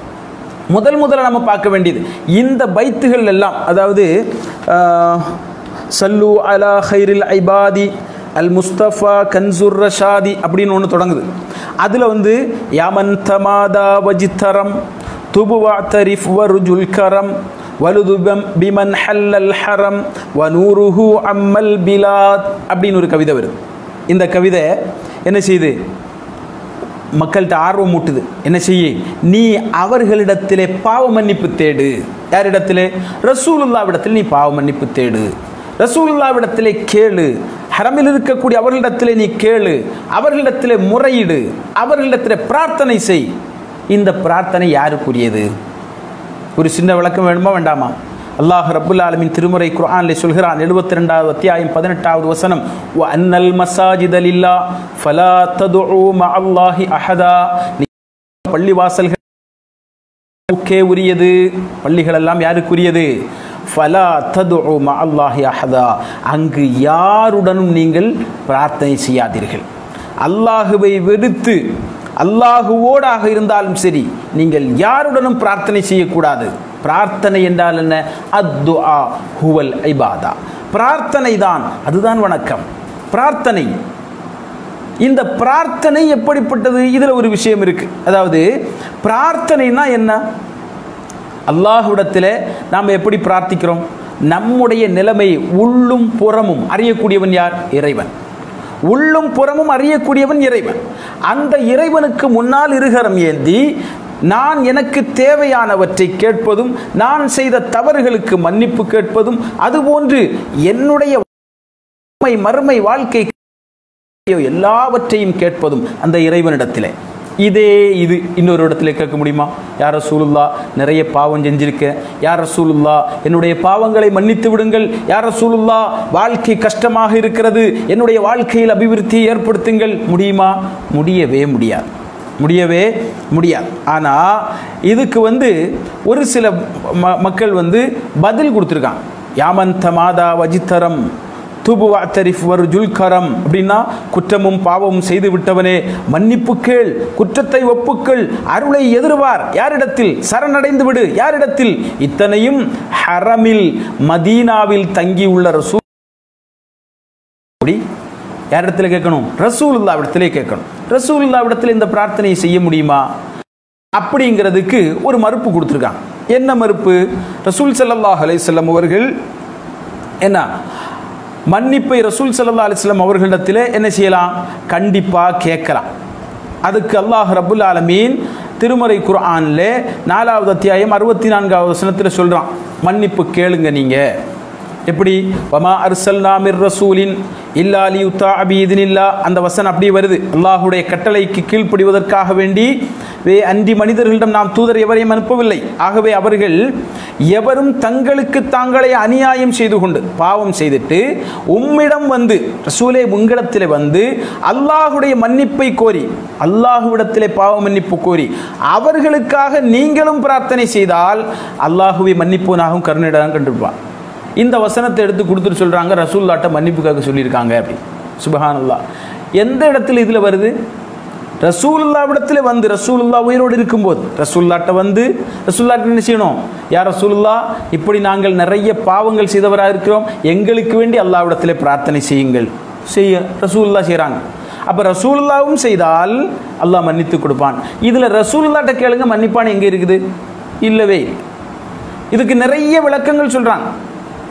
முதல் முதல்ல நம்ம பார்க்க வேண்டியது இந்த பைத்துகள் எல்லாம் அதாவது ஆஹ், சல்லு அலா ஹைரில் ஐபாதி அல் முஸ்தஃபா கன்சுர் ரஷாதி அப்படின்னு ஒன்று தொடங்குது அதில் வந்து யாமன் தமாதா வஜித்தரம் துபுவா தரிஃப் வருஜுல் கரம் வலுது பம் பிமன் ஹல்லல் ஹரம் வனூருஹு அம்மல் பிலாத் அப்படின்னு ஒரு கவிதை வருது இந்த கவிதை என்ன செய்யுது மக்கள்கிட்ட ஆர்வம் மூட்டுது என்ன செய்ய நீ அவர்களிடத்திலே பாவ மன்னிப்பு தேடு யாரிடத்திலே ரசூலுல்லாவிடத்தில் நீ பாவ மன்னிப்பு தேடு ரசூலுல்லாவிடத்திலே கேளு ஹரமில் இருக்கக்கூடிய அவர்களிடத்திலே நீ கேளு அவர்களிடத்திலே முறையிடு அவர்களிடத்திலே பிரார்த்தனை செய் இந்த பிரார்த்தனை யாருக்குரியது ஒரு சின்ன விளக்கம் வேணுமா வேண்டாமா அல்லாஹ் ரப்புல் ஆலமின் திருமுறை குர்ஆனிலே சொல்கிறான் எழுபத்தி ரெண்டாவது அத்தியாயம் பதினெட்டாவது வசனம் "வ அன்னல் மசாஜித லில்லா ஃபலா ததுஉ மஅல்லாஹி அஹதா நீ பள்ளிவாசல்கள் யாருக்கே உரியது பள்ளிகள் எல்லாம் யாருக்குரியது ஃபலா ததுஉ மஅல்லாஹி அஹதா அங்கு யாருடனும் நீங்கள் பிரார்த்தனை செய்யாதீர்கள் அல்லாஹுவை வெறுத்து அல்லாஹுவோடாக இருந்தாலும் சரி நீங்கள் யாருடனும் பிரார்த்தனை செய்யக்கூடாது பிரார்த்தனை என்றால் என்ன அத்துஆ ஹுவல் ஐபாதா பிரார்த்தனை தான் அதுதான் வணக்கம் பிரார்த்தனை இந்த பிரார்த்தனை எப்படிப்பட்டது இதில் ஒரு விஷயம் இருக்கு அதாவது பிரார்த்தனைனா என்ன அல்லாஹ்விடத்தில் நாம் எப்படி பிரார்த்திக்கிறோம் நம்முடைய நிலைமை உள்ளும் புறமும் அறியக்கூடியவன் யார் இறைவன் உள்ளும் புறமும் அறியக்கூடியவன் இறைவன் அந்த இறைவனுக்கு முன்னால் இருகரம் ஏந்தி நான் எனக்கு தேவையானவற்றை கேட்பதும் நான் செய்த தவறுகளுக்கு மன்னிப்பு கேட்பதும் அதுபோன்று என்னுடைய மறுமை மறுமை வாழ்க்கை எல்லாவற்றையும் கேட்பதும் அந்த இறைவனிடத்திலே இதே இது இன்னொரு இடத்துல கேட்க முடியுமா யார் ரசூலுல்லா நிறைய பாவம் செஞ்சிருக்கேன் யார் ரசூலுல்லா என்னுடைய பாவங்களை மன்னித்து விடுங்கள் யார் ரசூலுல்லா வாழ்க்கை கஷ்டமாக இருக்கிறது என்னுடைய வாழ்க்கையில் அபிவிருத்தியை ஏற்படுத்துங்கள் முடியுமா முடியவே முடியாது முடியவே முடியாது ஆனால் இதுக்கு வந்து ஒரு சில ம மக்கள் வந்து பதில் கொடுத்துருக்காங்க யாமந்த மாதா வஜித்தரம் துபு அத்தரிஃப் வரு ஜுல்கரம் அப்படின்னா குற்றமும் பாவமும் செய்து விட்டவனே மன்னிப்பு கேள் குற்றத்தை ஒப்புக்கள் அருளை எதிர்வார் யாரிடத்தில் சரணடைந்து விடு யாரிடத்தில் இத்தனையும் ஹரமில் மதீனாவில் தங்கியுள்ள ரசூல் அப்படி யாரிடத்தில் கேட்கணும் ரசூலுல்லாவிடத்திலே கேட்கணும் ரசூலுல்லாவிடத்தில் இந்த பிரார்த்தனையை செய்ய முடியுமா அப்படிங்கிறதுக்கு ஒரு மறுப்பு கொடுத்துருக்காங்க என்ன மறுப்பு ரசூல் ஸல்லல்லாஹு அலைஹி வஸல்லம் அவர்கள் என்ன மன்னிப்பை ரசூல் ஸல்லல்லாஹு அலைஹி வஸல்லம் அவர்களிடத்தில் என்ன செய்யலாம் கண்டிப்பாக கேட்கலாம் அதுக்கு அல்லாஹ் ரப்புல் ஆலமீன் திருமறை குர்ஆன்ல நாலாவது அத்தியாயம் அறுபத்தி நான்காவது வசனத்தில் சொல்றான் மன்னிப்பு கேளுங்க நீங்க எப்படி வமா அர்சல்னா மிர் ரசூலின் இல்லா லியுத்தா அபீதினில்லா அந்த வசனம் அப்படியே வருது அல்லாஹுடைய கட்டளைக்கு கீழ்ப்படிவதற்காக வேண்டி வே அன்றி மனிதர்களிடம் நாம் தூதர் எவரையும் அனுப்பவில்லை ஆகவே அவர்கள் எவரும் தங்களுக்கு தாங்களே அநியாயம் செய்து கொண்டு பாவம் செய்துட்டு உம்மிடம் வந்து ரசூலே உங்களிடத்திலே வந்து அல்லாஹுடைய மன்னிப்பை கோரி அல்லாஹுவிடத்திலே பாவ மன்னிப்பு கோரி அவர்களுக்காக நீங்களும் பிரார்த்தனை செய்தால் அல்லாஹுவை மன்னிப்புவனாகவும் கருணையிடம் கண்டிருப்பான் இந்த வசனத்தை எடுத்து கொடுத்துட்டு சொல்கிறாங்க ரசூல்லாட்ட மன்னிப்புக்காக சொல்லியிருக்காங்க அப்படி சுபஹானல்லா எந்த இடத்துல இதில் வருது ரசூலுல்லாவிடத்தில் வந்து ரசூலுல்லா உயிரோடு இருக்கும்போது ரசூல்லாட்ட வந்து ரசூல்லாட்ட என்ன செய்யணும் யார் ரசூலுல்லா இப்படி நாங்கள் நிறைய பாவங்கள் செய்தவராக இருக்கிறோம் எங்களுக்கு வேண்டி அல்லாவிடத்தில் பிரார்த்தனை செய்யுங்கள் செய்ய ரசூலுல்லா செய்கிறாங்க அப்போ ரசூலுல்லாவும் செய்தால் அல்லாஹ் மன்னித்து கொடுப்பான் இதில் ரசூலுல்லாட்ட கேளுங்க மன்னிப்பான் எங்கே இருக்குது இல்லவே இல்லை. இதுக்கு நிறைய விளக்கங்கள் சொல்கிறாங்க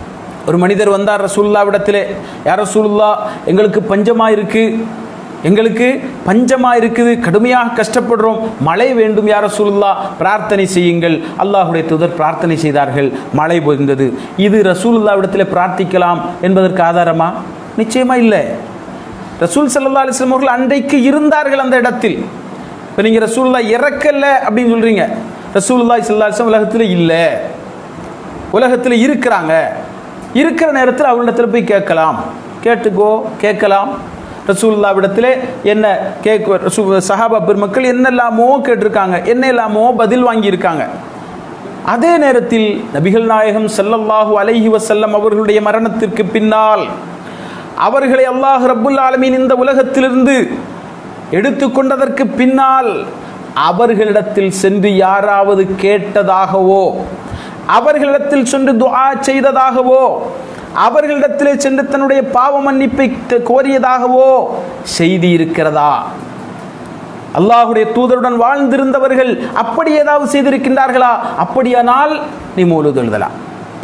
ஒரு மனிதர் வந்தார் ரசூலுல்லாவிடத்திலே யார் ரசூலுல்லா எங்களுக்கு பஞ்சமா இருக்கு எங்களுக்கு பஞ்சமா இருக்குது கடுமையாக கஷ்டப்படுறோம் மழை வேண்டும் யார் ரசூலுல்லா பிரார்த்தனை செய்யுங்கள் அல்லாஹுடைய தூதர் பிரார்த்தனை செய்தார்கள் மழை பொழிந்தது இது ரசூலுல்லாவிடத்தில் பிரார்த்திக்கலாம் என்பதற்கு ஆதாரமா நிச்சயமா இல்லை ரசூல் சல்லா அலிஸ்லாம் அவர்கள் அன்றைக்கு இருந்தார்கள் அந்த இடத்தில் இப்போ நீங்கள் ரசூலுல்லா இறக்கல அப்படின்னு சொல்றீங்க ரசூலுல்லாஹி ஸல்லல்லாஹு அலைஹி வஸல்லம் உலகத்தில் இல்லை உலகத்தில் இருக்கிறாங்க இருக்கிற நேரத்தில் அவரிடத்தில் போய் கேட்கலாம் கேட்டுக்கோ கேட்கலாம் ரசூலுல்லாவிடத்தில் என்ன கேட்க ரசூ சஹாபா பெருமக்கள் என்னெல்லாமோ கேட்டிருக்காங்க என்ன எல்லாமோ பதில் வாங்கியிருக்காங்க அதே நேரத்தில் நபிகள் நாயகம் ஸல்லல்லாஹு அலைஹி வஸல்லம் அவர்களுடைய மரணத்திற்கு பின்னால் அவர்களை அல்லாஹ் ரப்புல் ஆலமீன் இந்த உலகத்திலிருந்து எடுத்துக்கொண்டதற்கு பின்னால் அவர்களிடத்தில் சென்று யாராவது கேட்டதாகவோ அவர்களிடத்தில் சென்று துஆ செய்ததாகவோ அவர்களிடத்திலே சென்று தன்னுடைய பாவ மன்னிப்பை த- கோரியதாகவோ செய்தி இருக்கிறதா அல்லாஹுடைய தூதருடன் வாழ்ந்திருந்தவர்கள் அப்படி ஏதாவது செய்திருக்கின்றார்களா அப்படியானால் நீ மூலு எழுதலாம்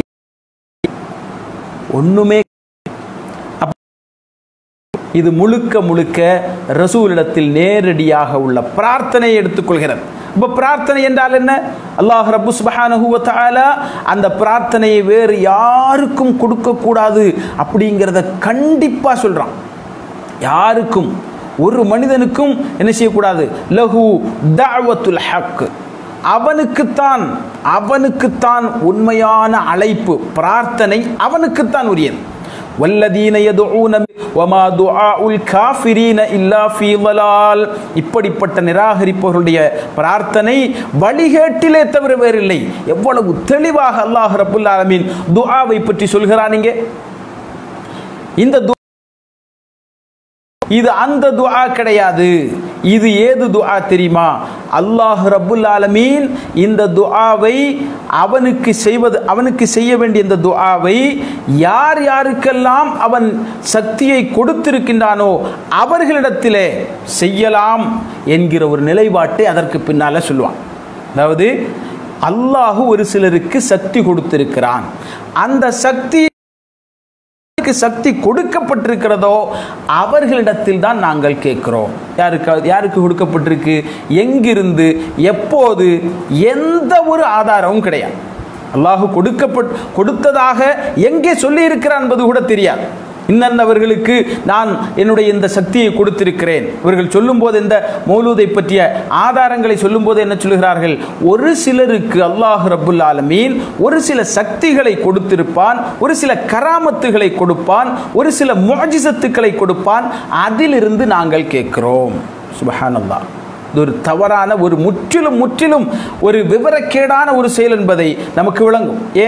ஒண்ணுமே அப்- இது முழுக்க முழுக்க ரசூலிடத்தில் நேரடியாக உள்ள பிரார்த்தனையை எடுத்துக்கொள்கிறது இப்போ பிரார்த்தனை என்றால் என்ன அல்லாஹ் ரப்பு சுபஹானஹு வ தஆலா அந்த பிரார்த்தனையை வேறு யாருக்கும் கொடுக்கக்கூடாது அப்படிங்கிறத கண்டிப்பாக சொல்கிறான் யாருக்கும் ஒரு மனிதனுக்கும் என்ன செய்யக்கூடாது லஹு தஅவத்துல் ஹக் அவனுக்குத்தான் அவனுக்குத்தான் உண்மையான அழைப்பு பிரார்த்தனை அவனுக்குத்தான் உரியது வல்லதீன யதுஊன வமா துஆஉல் காஃபிரீன இல்லா ஃபீ ضلال இப்படிப்பட்ட நிராகரிப்பவர்களுடைய பிரார்த்தனை வழிகேட்டிலே தவிர வேறில்லை எவ்வளவு தெளிவாக அல்லாஹ் ரப்புல் ஆலமீன் துஆவை பற்றி சொல்கிறான் இங்கே இந்த துஆ இது அந்த துஆ கிடையாது இது ஏது துஆ தெரியுமா அல்லாஹ் ரப்புல் ஆலமீன் இந்த துஆவை அவனுக்கு செய்வது அவனுக்கு செய்ய வேண்டிய இந்த துஆவை யார் யாருக்கெல்லாம் அவன் சக்தியை கொடுத்திருக்கின்றானோ அவர்களிடத்திலே செய்யலாம் என்கிற ஒரு நிலைப்பாட்டை அதற்கு பின்னால சொல்லுவான் அதாவது அல்லாஹ் ஒரு சிலருக்கு சக்தி கொடுத்திருக்கிறான் அந்த சக்தி யாருக்கு சக்தி கொடுக்கப்பட்டிருக்கிறதோ அவர்களிடத்தில் தான் நாங்கள் கேட்கிறோம் யாருக்கு யாருக்கு கொடுக்கப்பட்டிருக்கு எங்கிருந்து எப்போது எந்த ஒரு ஆதாரமும் கிடையாது அல்லாஹ் கொடுக்கப்பட் கொடுத்ததாக எங்கே சொல்லி இருக்கிறான் என்பது கூட தெரியாது இன்னன்னவர்களுக்கு நான் என்னுடைய இந்த சக்தியை கொடுத்திருக்கிறேன் இவர்கள் சொல்லும்போது இந்த மௌலூதை பற்றிய ஆதாரங்களை சொல்லும்போது என்ன சொல்லுகிறார்கள் ஒரு சிலருக்கு அல்லாஹ் ரப்புல் ஆலமீன் ஒரு சில சக்திகளை கொடுத்திருப்பான் ஒரு சில கராமத்துகளை கொடுப்பான் ஒரு சில முஅஜிசத்துக்களை கொடுப்பான் அதிலிருந்து நாங்கள் கேட்கிறோம் சுபஹானல்லாஹ் இது ஒரு தவறான ஒரு முற்றிலும் முற்றிலும் ஒரு விவரக்கேடான ஒரு செயல் என்பதை நமக்கு விளங்கும் ஏன்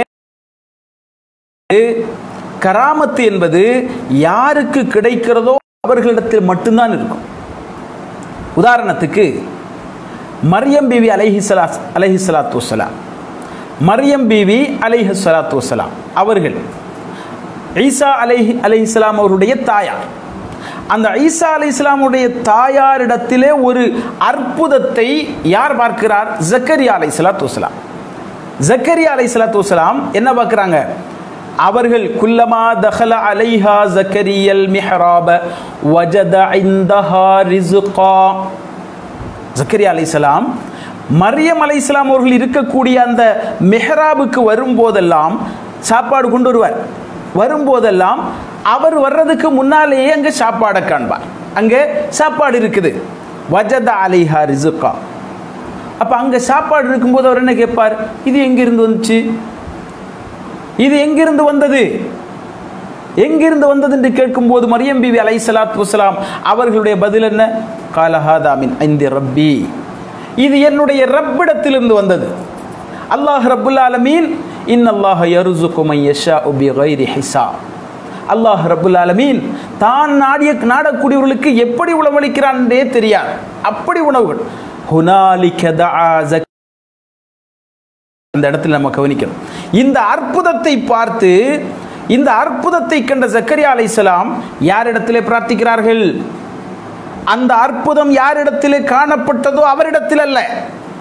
கராமத்து என்பது யாருக்கு கிடைக்கிறதோ அவர்களிடத்தில் மட்டும்தான் இருக்கும் உதாரணத்துக்கு மரியம் பிவி அலைஹி சலா அலைஹி சலாத்து வசலாம் மரியம் பிவி அலைஹி சலாத்து வசலாம் அவர்கள் ஈசா அலைஹி அலைஹிஸ்லாம் அவருடைய தாயார் அந்த ஈசா அலை இஸ்லாமுடைய தாயாரிடத்திலே ஒரு அற்புதத்தை யார் பார்க்கிறார் ஜக்கரியா அலை சலாத்து வசலாம் ஜக்கரியா அலை சலாத்து வசலாம் என்ன பார்க்குறாங்க அவர்கள் குல்லமா தஹல அலைஹா ஜக்கரியல் மிஹராப வஜத இந்தஹா ரிசுகா ஜக்கரியா அலைஹிஸ்ஸலாம் மரியம் அலைஹிஸ்ஸலாம் அவர்கள் இருக்கக்கூடிய அந்த மெஹராபுக்கு வரும்போதெல்லாம் சாப்பாடு கொண்டு வருவார் வரும்போதெல்லாம் அவர் வர்றதுக்கு முன்னாலேயே அங்கே சாப்பாடை காண்பார் அங்கே சாப்பாடு இருக்குது வஜத அலைஹா ரிசுகா அப்போ அங்கே சாப்பாடு இருக்கும்போது அவர் என்ன கேட்பார் இது எங்கிருந்து வந்துச்சு இது எங்கிருந்து வந்தது எங்கிருந்து வந்தது என்று கேட்கும்போது மரியம் பிவி அலை சலாத் வசலாம் அவர்களுடைய பதில் என்ன காலஹாதாமின் ஐந்து ரப்பி இது என்னுடைய ரப்பிடத்திலிருந்து வந்தது அல்லாஹ் ரப்புல் ஆலமீன் இன் அல்லாஹ் யருசுக்கு மையஷா உபி கைரி ஹிசா அல்லாஹ் ரப்புல் ஆலமீன் தான் நாடிய நாடக்கூடியவர்களுக்கு எப்படி உணவளிக்கிறான் என்றே தெரியாது அப்படி உணவுகள் ஹுனாலிக தஆ ஜக் அந்த இடத்துல நம்ம கவனிக்கணும் இந்த அற்புதத்தை பார்த்து இந்த அற்புதத்தை கண்ட ஜக்கரியா அலைஹிஸ்ஸலாம் யாரிடத்திலே பிரார்த்திக்கிறார்கள் அந்த அற்புதம் யாரிடத்திலே காணப்பட்டதோ அவரிடத்தில் அல்ல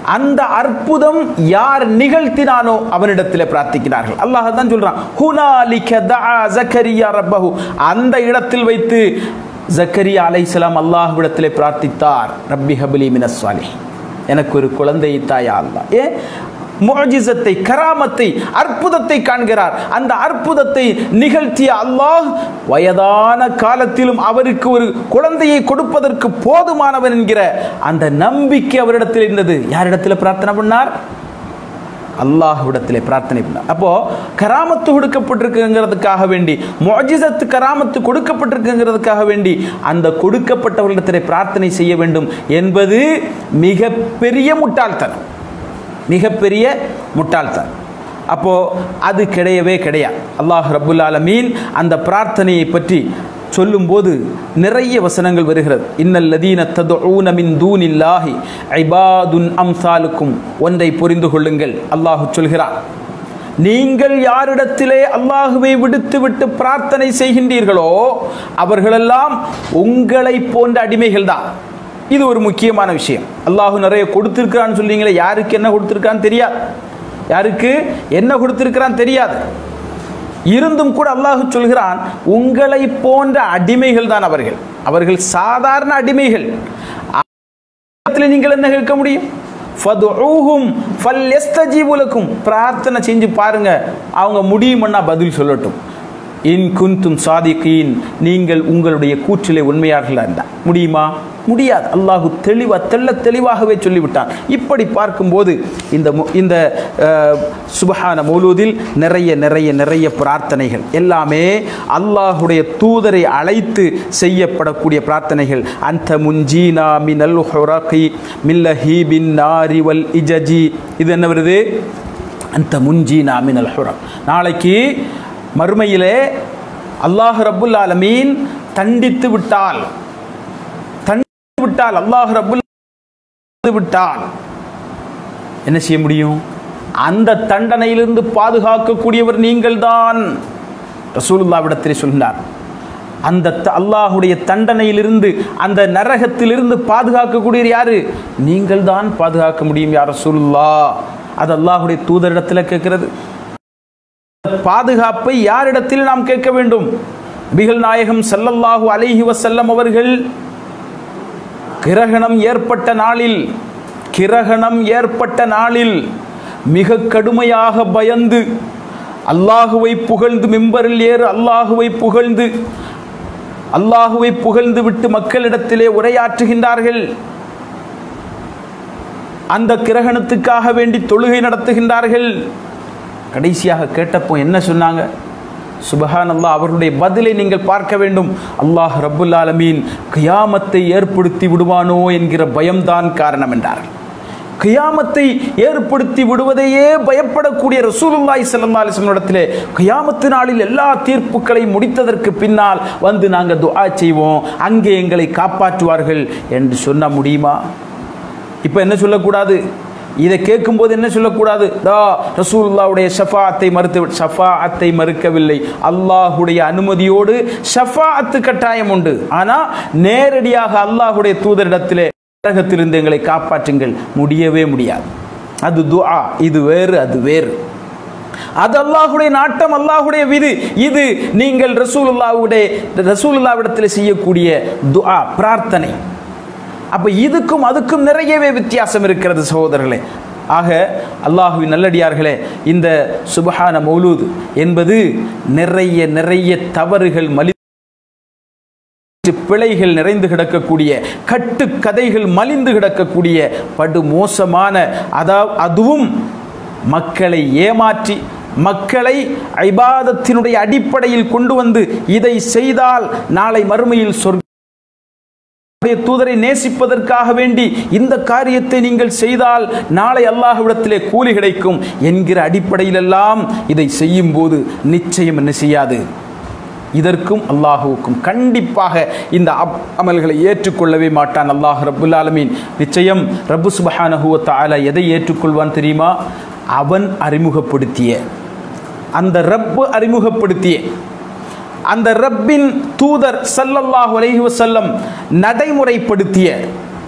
அந்த அற்புதம் யார் நிகழ்த்தினானோ அவனிடத்தில் பிரார்த்திக்கிறார்கள் அல்லாஹ் தான் சொல்றான் ஹுனாலிக தஆ ஜக்கரியா ரப்பஹு அந்த இடத்தில் வைத்து ஜக்கரியா அலைஹிஸ்ஸலாம் அல்லாஹ்விடத்தில் பிரார்த்தித்தார் ரப்பி ஹப்லி மினஸ் சாலிஹ் எனக்கு ஒரு குழந்தை தாயா அல்லாஹ் ஏ முஅஜிசத்தை கராமத்தை அற்புதத்தை காண்கிறார் அந்த அற்புதத்தை நிகழ்த்திய அல்லாஹ் வயதான காலத்திலும் அவருக்கு ஒரு குழந்தையை கொடுப்பதற்கு போதுமானவன் என்கிற அந்த நம்பிக்கை அவரிடத்தில் இருந்தது யாரிடத்தில் பிரார்த்தனை பண்ணார் அல்லாஹ்விடத்திலே பிரார்த்தனை பண்ணார் அப்போ கராமத்து கொடுக்கப்பட்டிருக்குங்கிறதுக்காக வேண்டி முஅஜிசத்து கராமத்து கொடுக்கப்பட்டிருக்குங்கிறதுக்காக வேண்டி அந்த கொடுக்கப்பட்டவர்களிடத்திலே பிரார்த்தனை செய்ய வேண்டும் என்பது மிகப்பெரிய முட்டாள்தனம் மிகப்பெரிய முட்டாள்தனம் அப்போ அது கிடையவே கிடையாது அல்லாஹ் ரப்புல் ஆலமீன் அந்த பிரார்த்தனையை பற்றி சொல்லும்போது நிறைய வசனங்கள் வருகிறது இன்னல் லதீன ததுஊன மின் தூனில்லாஹி ஐபாதுன் அம்சாலுக்கும் ஒன்றை புரிந்து கொள்ளுங்கள் அல்லாஹ் சொல்கிறான் நீங்கள் யாரிடத்திலே அல்லாஹுவை விடுத்து விட்டு பிரார்த்தனை செய்கின்றீர்களோ அவர்களெல்லாம் உங்களை போன்ற அடிமைகள் தான் இது ஒரு முக்கியமான விஷயம் அல்லாஹ் நிறைய கொடுத்திருக்கிறான்னு சொல்றீங்களே யாருக்கு என்ன கொடுத்திருக்கான்னு தெரியாது யாருக்கு என்ன கொடுத்திருக்கிறான் தெரியாது இருந்தும் கூட அல்லாஹ் சொல்கிறான் உங்களை போன்ற அடிமைகள் தான் அவர்கள் அவர்கள் சாதாரண அடிமைகள் இடத்துல நீங்கள் என்ன கேட்க முடியும் ஃபதுஊஹும் ஃபல்யஸ்தஜீபு லக்கும் பிரார்த்தனை செஞ்சு பாருங்க அவங்க முடியுமன்னா பதில் சொல்லட்டும் இன் குந்தும் சாதிகீன் நீங்கள் உங்களுடைய கூற்றிலே உண்மையார்களா இருந்தா முடியுமா முடியாது அல்லாஹு தெளிவா தெள்ள தெளிவாகவே சொல்லிவிட்டான் இப்படி பார்க்கும்போது இந்த மு- இந்த அஹ், சுபஹான மௌலூதில் நிறைய நிறைய நிறைய பிரார்த்தனைகள் எல்லாமே அல்லாஹுடைய தூதரை அழைத்து செய்யப்படக்கூடிய பிரார்த்தனைகள் அந்த முன்ஜீனா மினல் ஹுரகி மில்லஹி பின் நாரி வல் இஜஜி இது என்ன வருது அந்த முன்ஜீனா மினல் ஹுரக் நாளைக்கு மறுமையிலே அல்லாஹ் ரப்புல் ஆலமீன் தண்டித்து விட்டால் தண்டித்து விட்டால் அல்லாஹ் ரப்புல் ஆலமீன் விட்டால் என்ன செய்ய முடியும் அந்த தண்டனையிலிருந்து பாதுகாக்கக்கூடியவர் நீங்கள்தான் ரசூலுல்லாவிடத்திலே சொன்னார் அந்த த- அல்லாஹுடைய தண்டனையிலிருந்து அந்த நரகத்திலிருந்து பாதுகாக்கக்கூடியவர் யாரு நீங்கள் தான் பாதுகாக்க முடியும் யார் ரசூலுல்லா அது அல்லாஹுடைய தூதரிடத்தில் கேட்கிறது பாதுகாப்பை யாரிடத்தில் நாம் கேட்க வேண்டும் நபிகள் நாயகம் ஸல்லல்லாஹு அலைஹி வஸல்லம் அவர்கள் கிரகணம் ஏற்பட்ட நாளில் கிரகணம் ஏற்பட்ட நாளில் மிக கடுமையாக பயந்து அல்லாஹுவை புகழ்ந்து மிம்பரில் ஏறு அல்லாஹுவை புகழ்ந்து அல்லாஹுவை புகழ்ந்து விட்டு மக்களிடத்திலே உரையாற்றுகின்றார்கள் அந்த கிரகணத்துக்காக வேண்டி தொழுகை நடத்துகின்றார்கள் கடைசியாக கேட்டப்போ என்ன சொன்னாங்க சுபஹான் அல்லாஹ் அவர்களுடைய பதிலை நீங்கள் பார்க்க வேண்டும் அல்லாஹ் ரப்புல் ஆலமீன் கியாமத்தை ஏற்படுத்தி விடுவானோ என்கிற பயம்தான் காரணம் என்றார்கள் கியாமத்தை ஏற்படுத்தி விடுவதையே பயப்படக்கூடிய ரசூலுல்லாஹி ஸல்லல்லாஹு அலைஹி வஸல்லம் இடத்திலே கியாமத்து நாளில் எல்லா தீர்ப்புகளை முடித்ததற்கு பின்னால் வந்து நாங்கள் துஆ செய்வோம் அங்கே எங்களை காப்பாற்றுவார்கள் என்று சொன்ன முடியுமா இப்போ என்ன சொல்லக்கூடாது இதை கேட்கும்போது என்ன சொல்லக்கூடாது தா ரசூலுல்லாவுடைய ஷஃபாத்தை மறுத்து ஷஃபாஅத்தை மறுக்கவில்லை அல்லாஹுடைய அனுமதியோடு ஷஃபாஅத்து கட்டாயம் உண்டு ஆனால் நேரடியாக அல்லாஹுடைய தூதரிடத்திலே நரகத்திலிருந்து எங்களை காப்பாற்றுங்கள் முடியவே முடியாது அது துஆ இது வேறு அது வேறு அது அல்லாஹுடைய நாட்டம் அல்லாஹுடைய விதி இது நீங்கள் ரசூலுல்லாவுடைய ரசூலுல்லாவிடத்தில் செய்யக்கூடிய துஆ பிரார்த்தனை அப்ப இதுக்கும் அதுக்கும் நிறையவே வித்தியாசம் இருக்கிறது சகோதரர்களே ஆக அல்லாஹுவின் நல்லடியார்களே இந்த சுபஹான மௌலூத் என்பது நிறைய நிறைய தவறுகள் மலி பிழைகள் நிறைந்து கிடக்கக்கூடிய கட்டு கதைகள் மலிந்து கிடக்கக்கூடிய படு மோசமான அதா அதுவும் மக்களை ஏமாற்றி மக்களை ஐபாதத்தினுடைய அடிப்படையில் கொண்டு வந்து இதை செய்தால் நாளை மறுமையில் சொர்க்க அவருடைய தூதரை நேசிப்பதற்காக வேண்டி இந்த காரியத்தை நீங்கள் செய்தால் நாளை அல்லாஹ்விடத்திலே கூலி கிடைக்கும் என்கிற அடிப்படையிலெல்லாம் இதை செய்யும் போது நிச்சயம் என்ன செய்யாது இதற்கும் அல்லாஹுவுக்கும் கண்டிப்பாக இந்த அப்- அமல்களை ஏற்றுக்கொள்ளவே மாட்டான் அல்லாஹ் ரப்புல் ஆலமீன் நிச்சயம் ரப்பு சுபஹானஹு வ தஆலா எதை ஏற்றுக்கொள்வான் தெரியுமா அவன் அறிமுகப்படுத்திய அந்த ரப்பு அறிமுகப்படுத்திய அந்த ரப்பின் தூதர் ஸல்லல்லாஹு அலைஹி வஸல்லம் நடைமுறைப்படுத்திய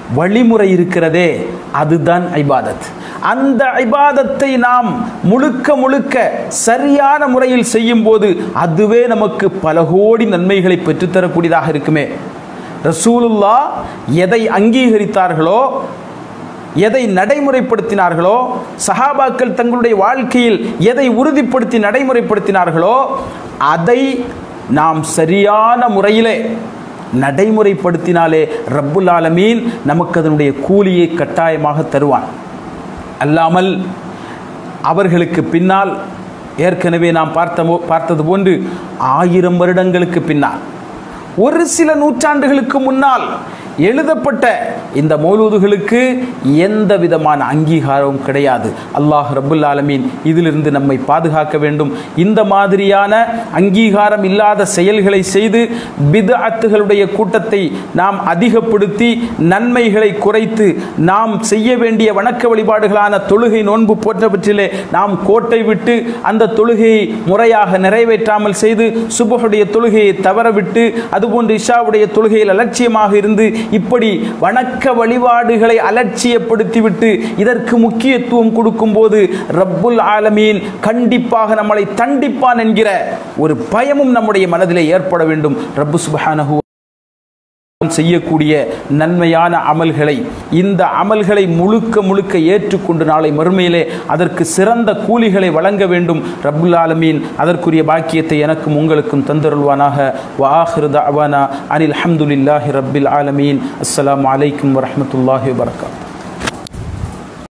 வழிமுறை இருக்கிறதே அதுதான் ஐபாதத் அந்த ஐபாதத்தை நாம் முழுக்க முழுக்க சரியான முறையில் செய்யும் போது அதுவே நமக்கு பல கோடி நன்மைகளை பெற்றுத்தரக்கூடியதாக இருக்குமே ரசூலுல்லா எதை அங்கீகரித்தார்களோ எதை நடைமுறைப்படுத்தினார்களோ சஹாபாக்கள் தங்களுடைய வாழ்க்கையில் எதை உறுதிப்படுத்தி நடைமுறைப்படுத்தினார்களோ அதை நாம் சரியான முறையிலே நடைமுறைப்படுத்தினாலே ரப்புல் ஆலமீன் நமக்கு அதனுடைய கூலியை கட்டாயமாக தருவான் அல்லாமல் அவர்களுக்கு பின்னால் ஏற்கனவே நாம் பார்த்த பார்த்தது போன்று ஆயிரம் வருடங்களுக்கு பின்னால் ஒரு சில நூற்றாண்டுகளுக்கு முன்னால் எழுதப்பட்ட இந்த மௌலூதுகளுக்கு எந்த விதமான அங்கீகாரமும் கிடையாது அல்லாஹ் ரப்புல் ஆலமீன் இதிலிருந்து நம்மை பாதுகாக்க வேண்டும் இந்த மாதிரியான அங்கீகாரம் இல்லாத செயல்களை செய்து பிதஅத்துகளுடைய கூட்டத்தை நாம் அதிகப்படுத்தி நன்மைகளை குறைத்து நாம் செய்ய வேண்டிய வணக்க வழிபாடுகளான தொழுகை நோன்பு போன்றவற்றிலே நாம் கோட்டை விட்டு அந்த தொழுகையை முறையாக நிறைவேற்றாமல் செய்து சுபஹுடைய தொழுகையை தவறவிட்டு அதுபோன்று இஷாவுடைய தொழுகையில் அலட்சியமாக இருந்து இப்படி வணக்க வழிபாடுகளை அலட்சியப்படுத்திவிட்டு இதற்கு முக்கியத்துவம் கொடுக்கும்போது ரப்புல் ஆலமீன் கண்டிப்பாக நம்மளை தண்டிப்பான் என்கிற ஒரு பயமும் நம்முடைய மனதிலே ஏற்பட வேண்டும் ரப்பு சுபஹானஹு செய்யக்கூடிய நன்மையான அமல்களை இந்த அமல்களை முழுக்க முழுக்க ஏற்றுக்கொண்டு நாளை மறுமையிலே அதற்கு சிறந்த கூலிகளை வழங்க வேண்டும் ரப்புல் ஆலமீன் அதற்குரிய பாக்கியத்தை எனக்கும் உங்களுக்கும் தந்தருள்வானாக வாஹிருத அவானா அனில் அஹமதுல்லாஹி ரப்பில் ஆலமீன் அஸ்ஸலாமு அலைக்கும் வரஹ்மத்துல்லாஹி வபரகாத்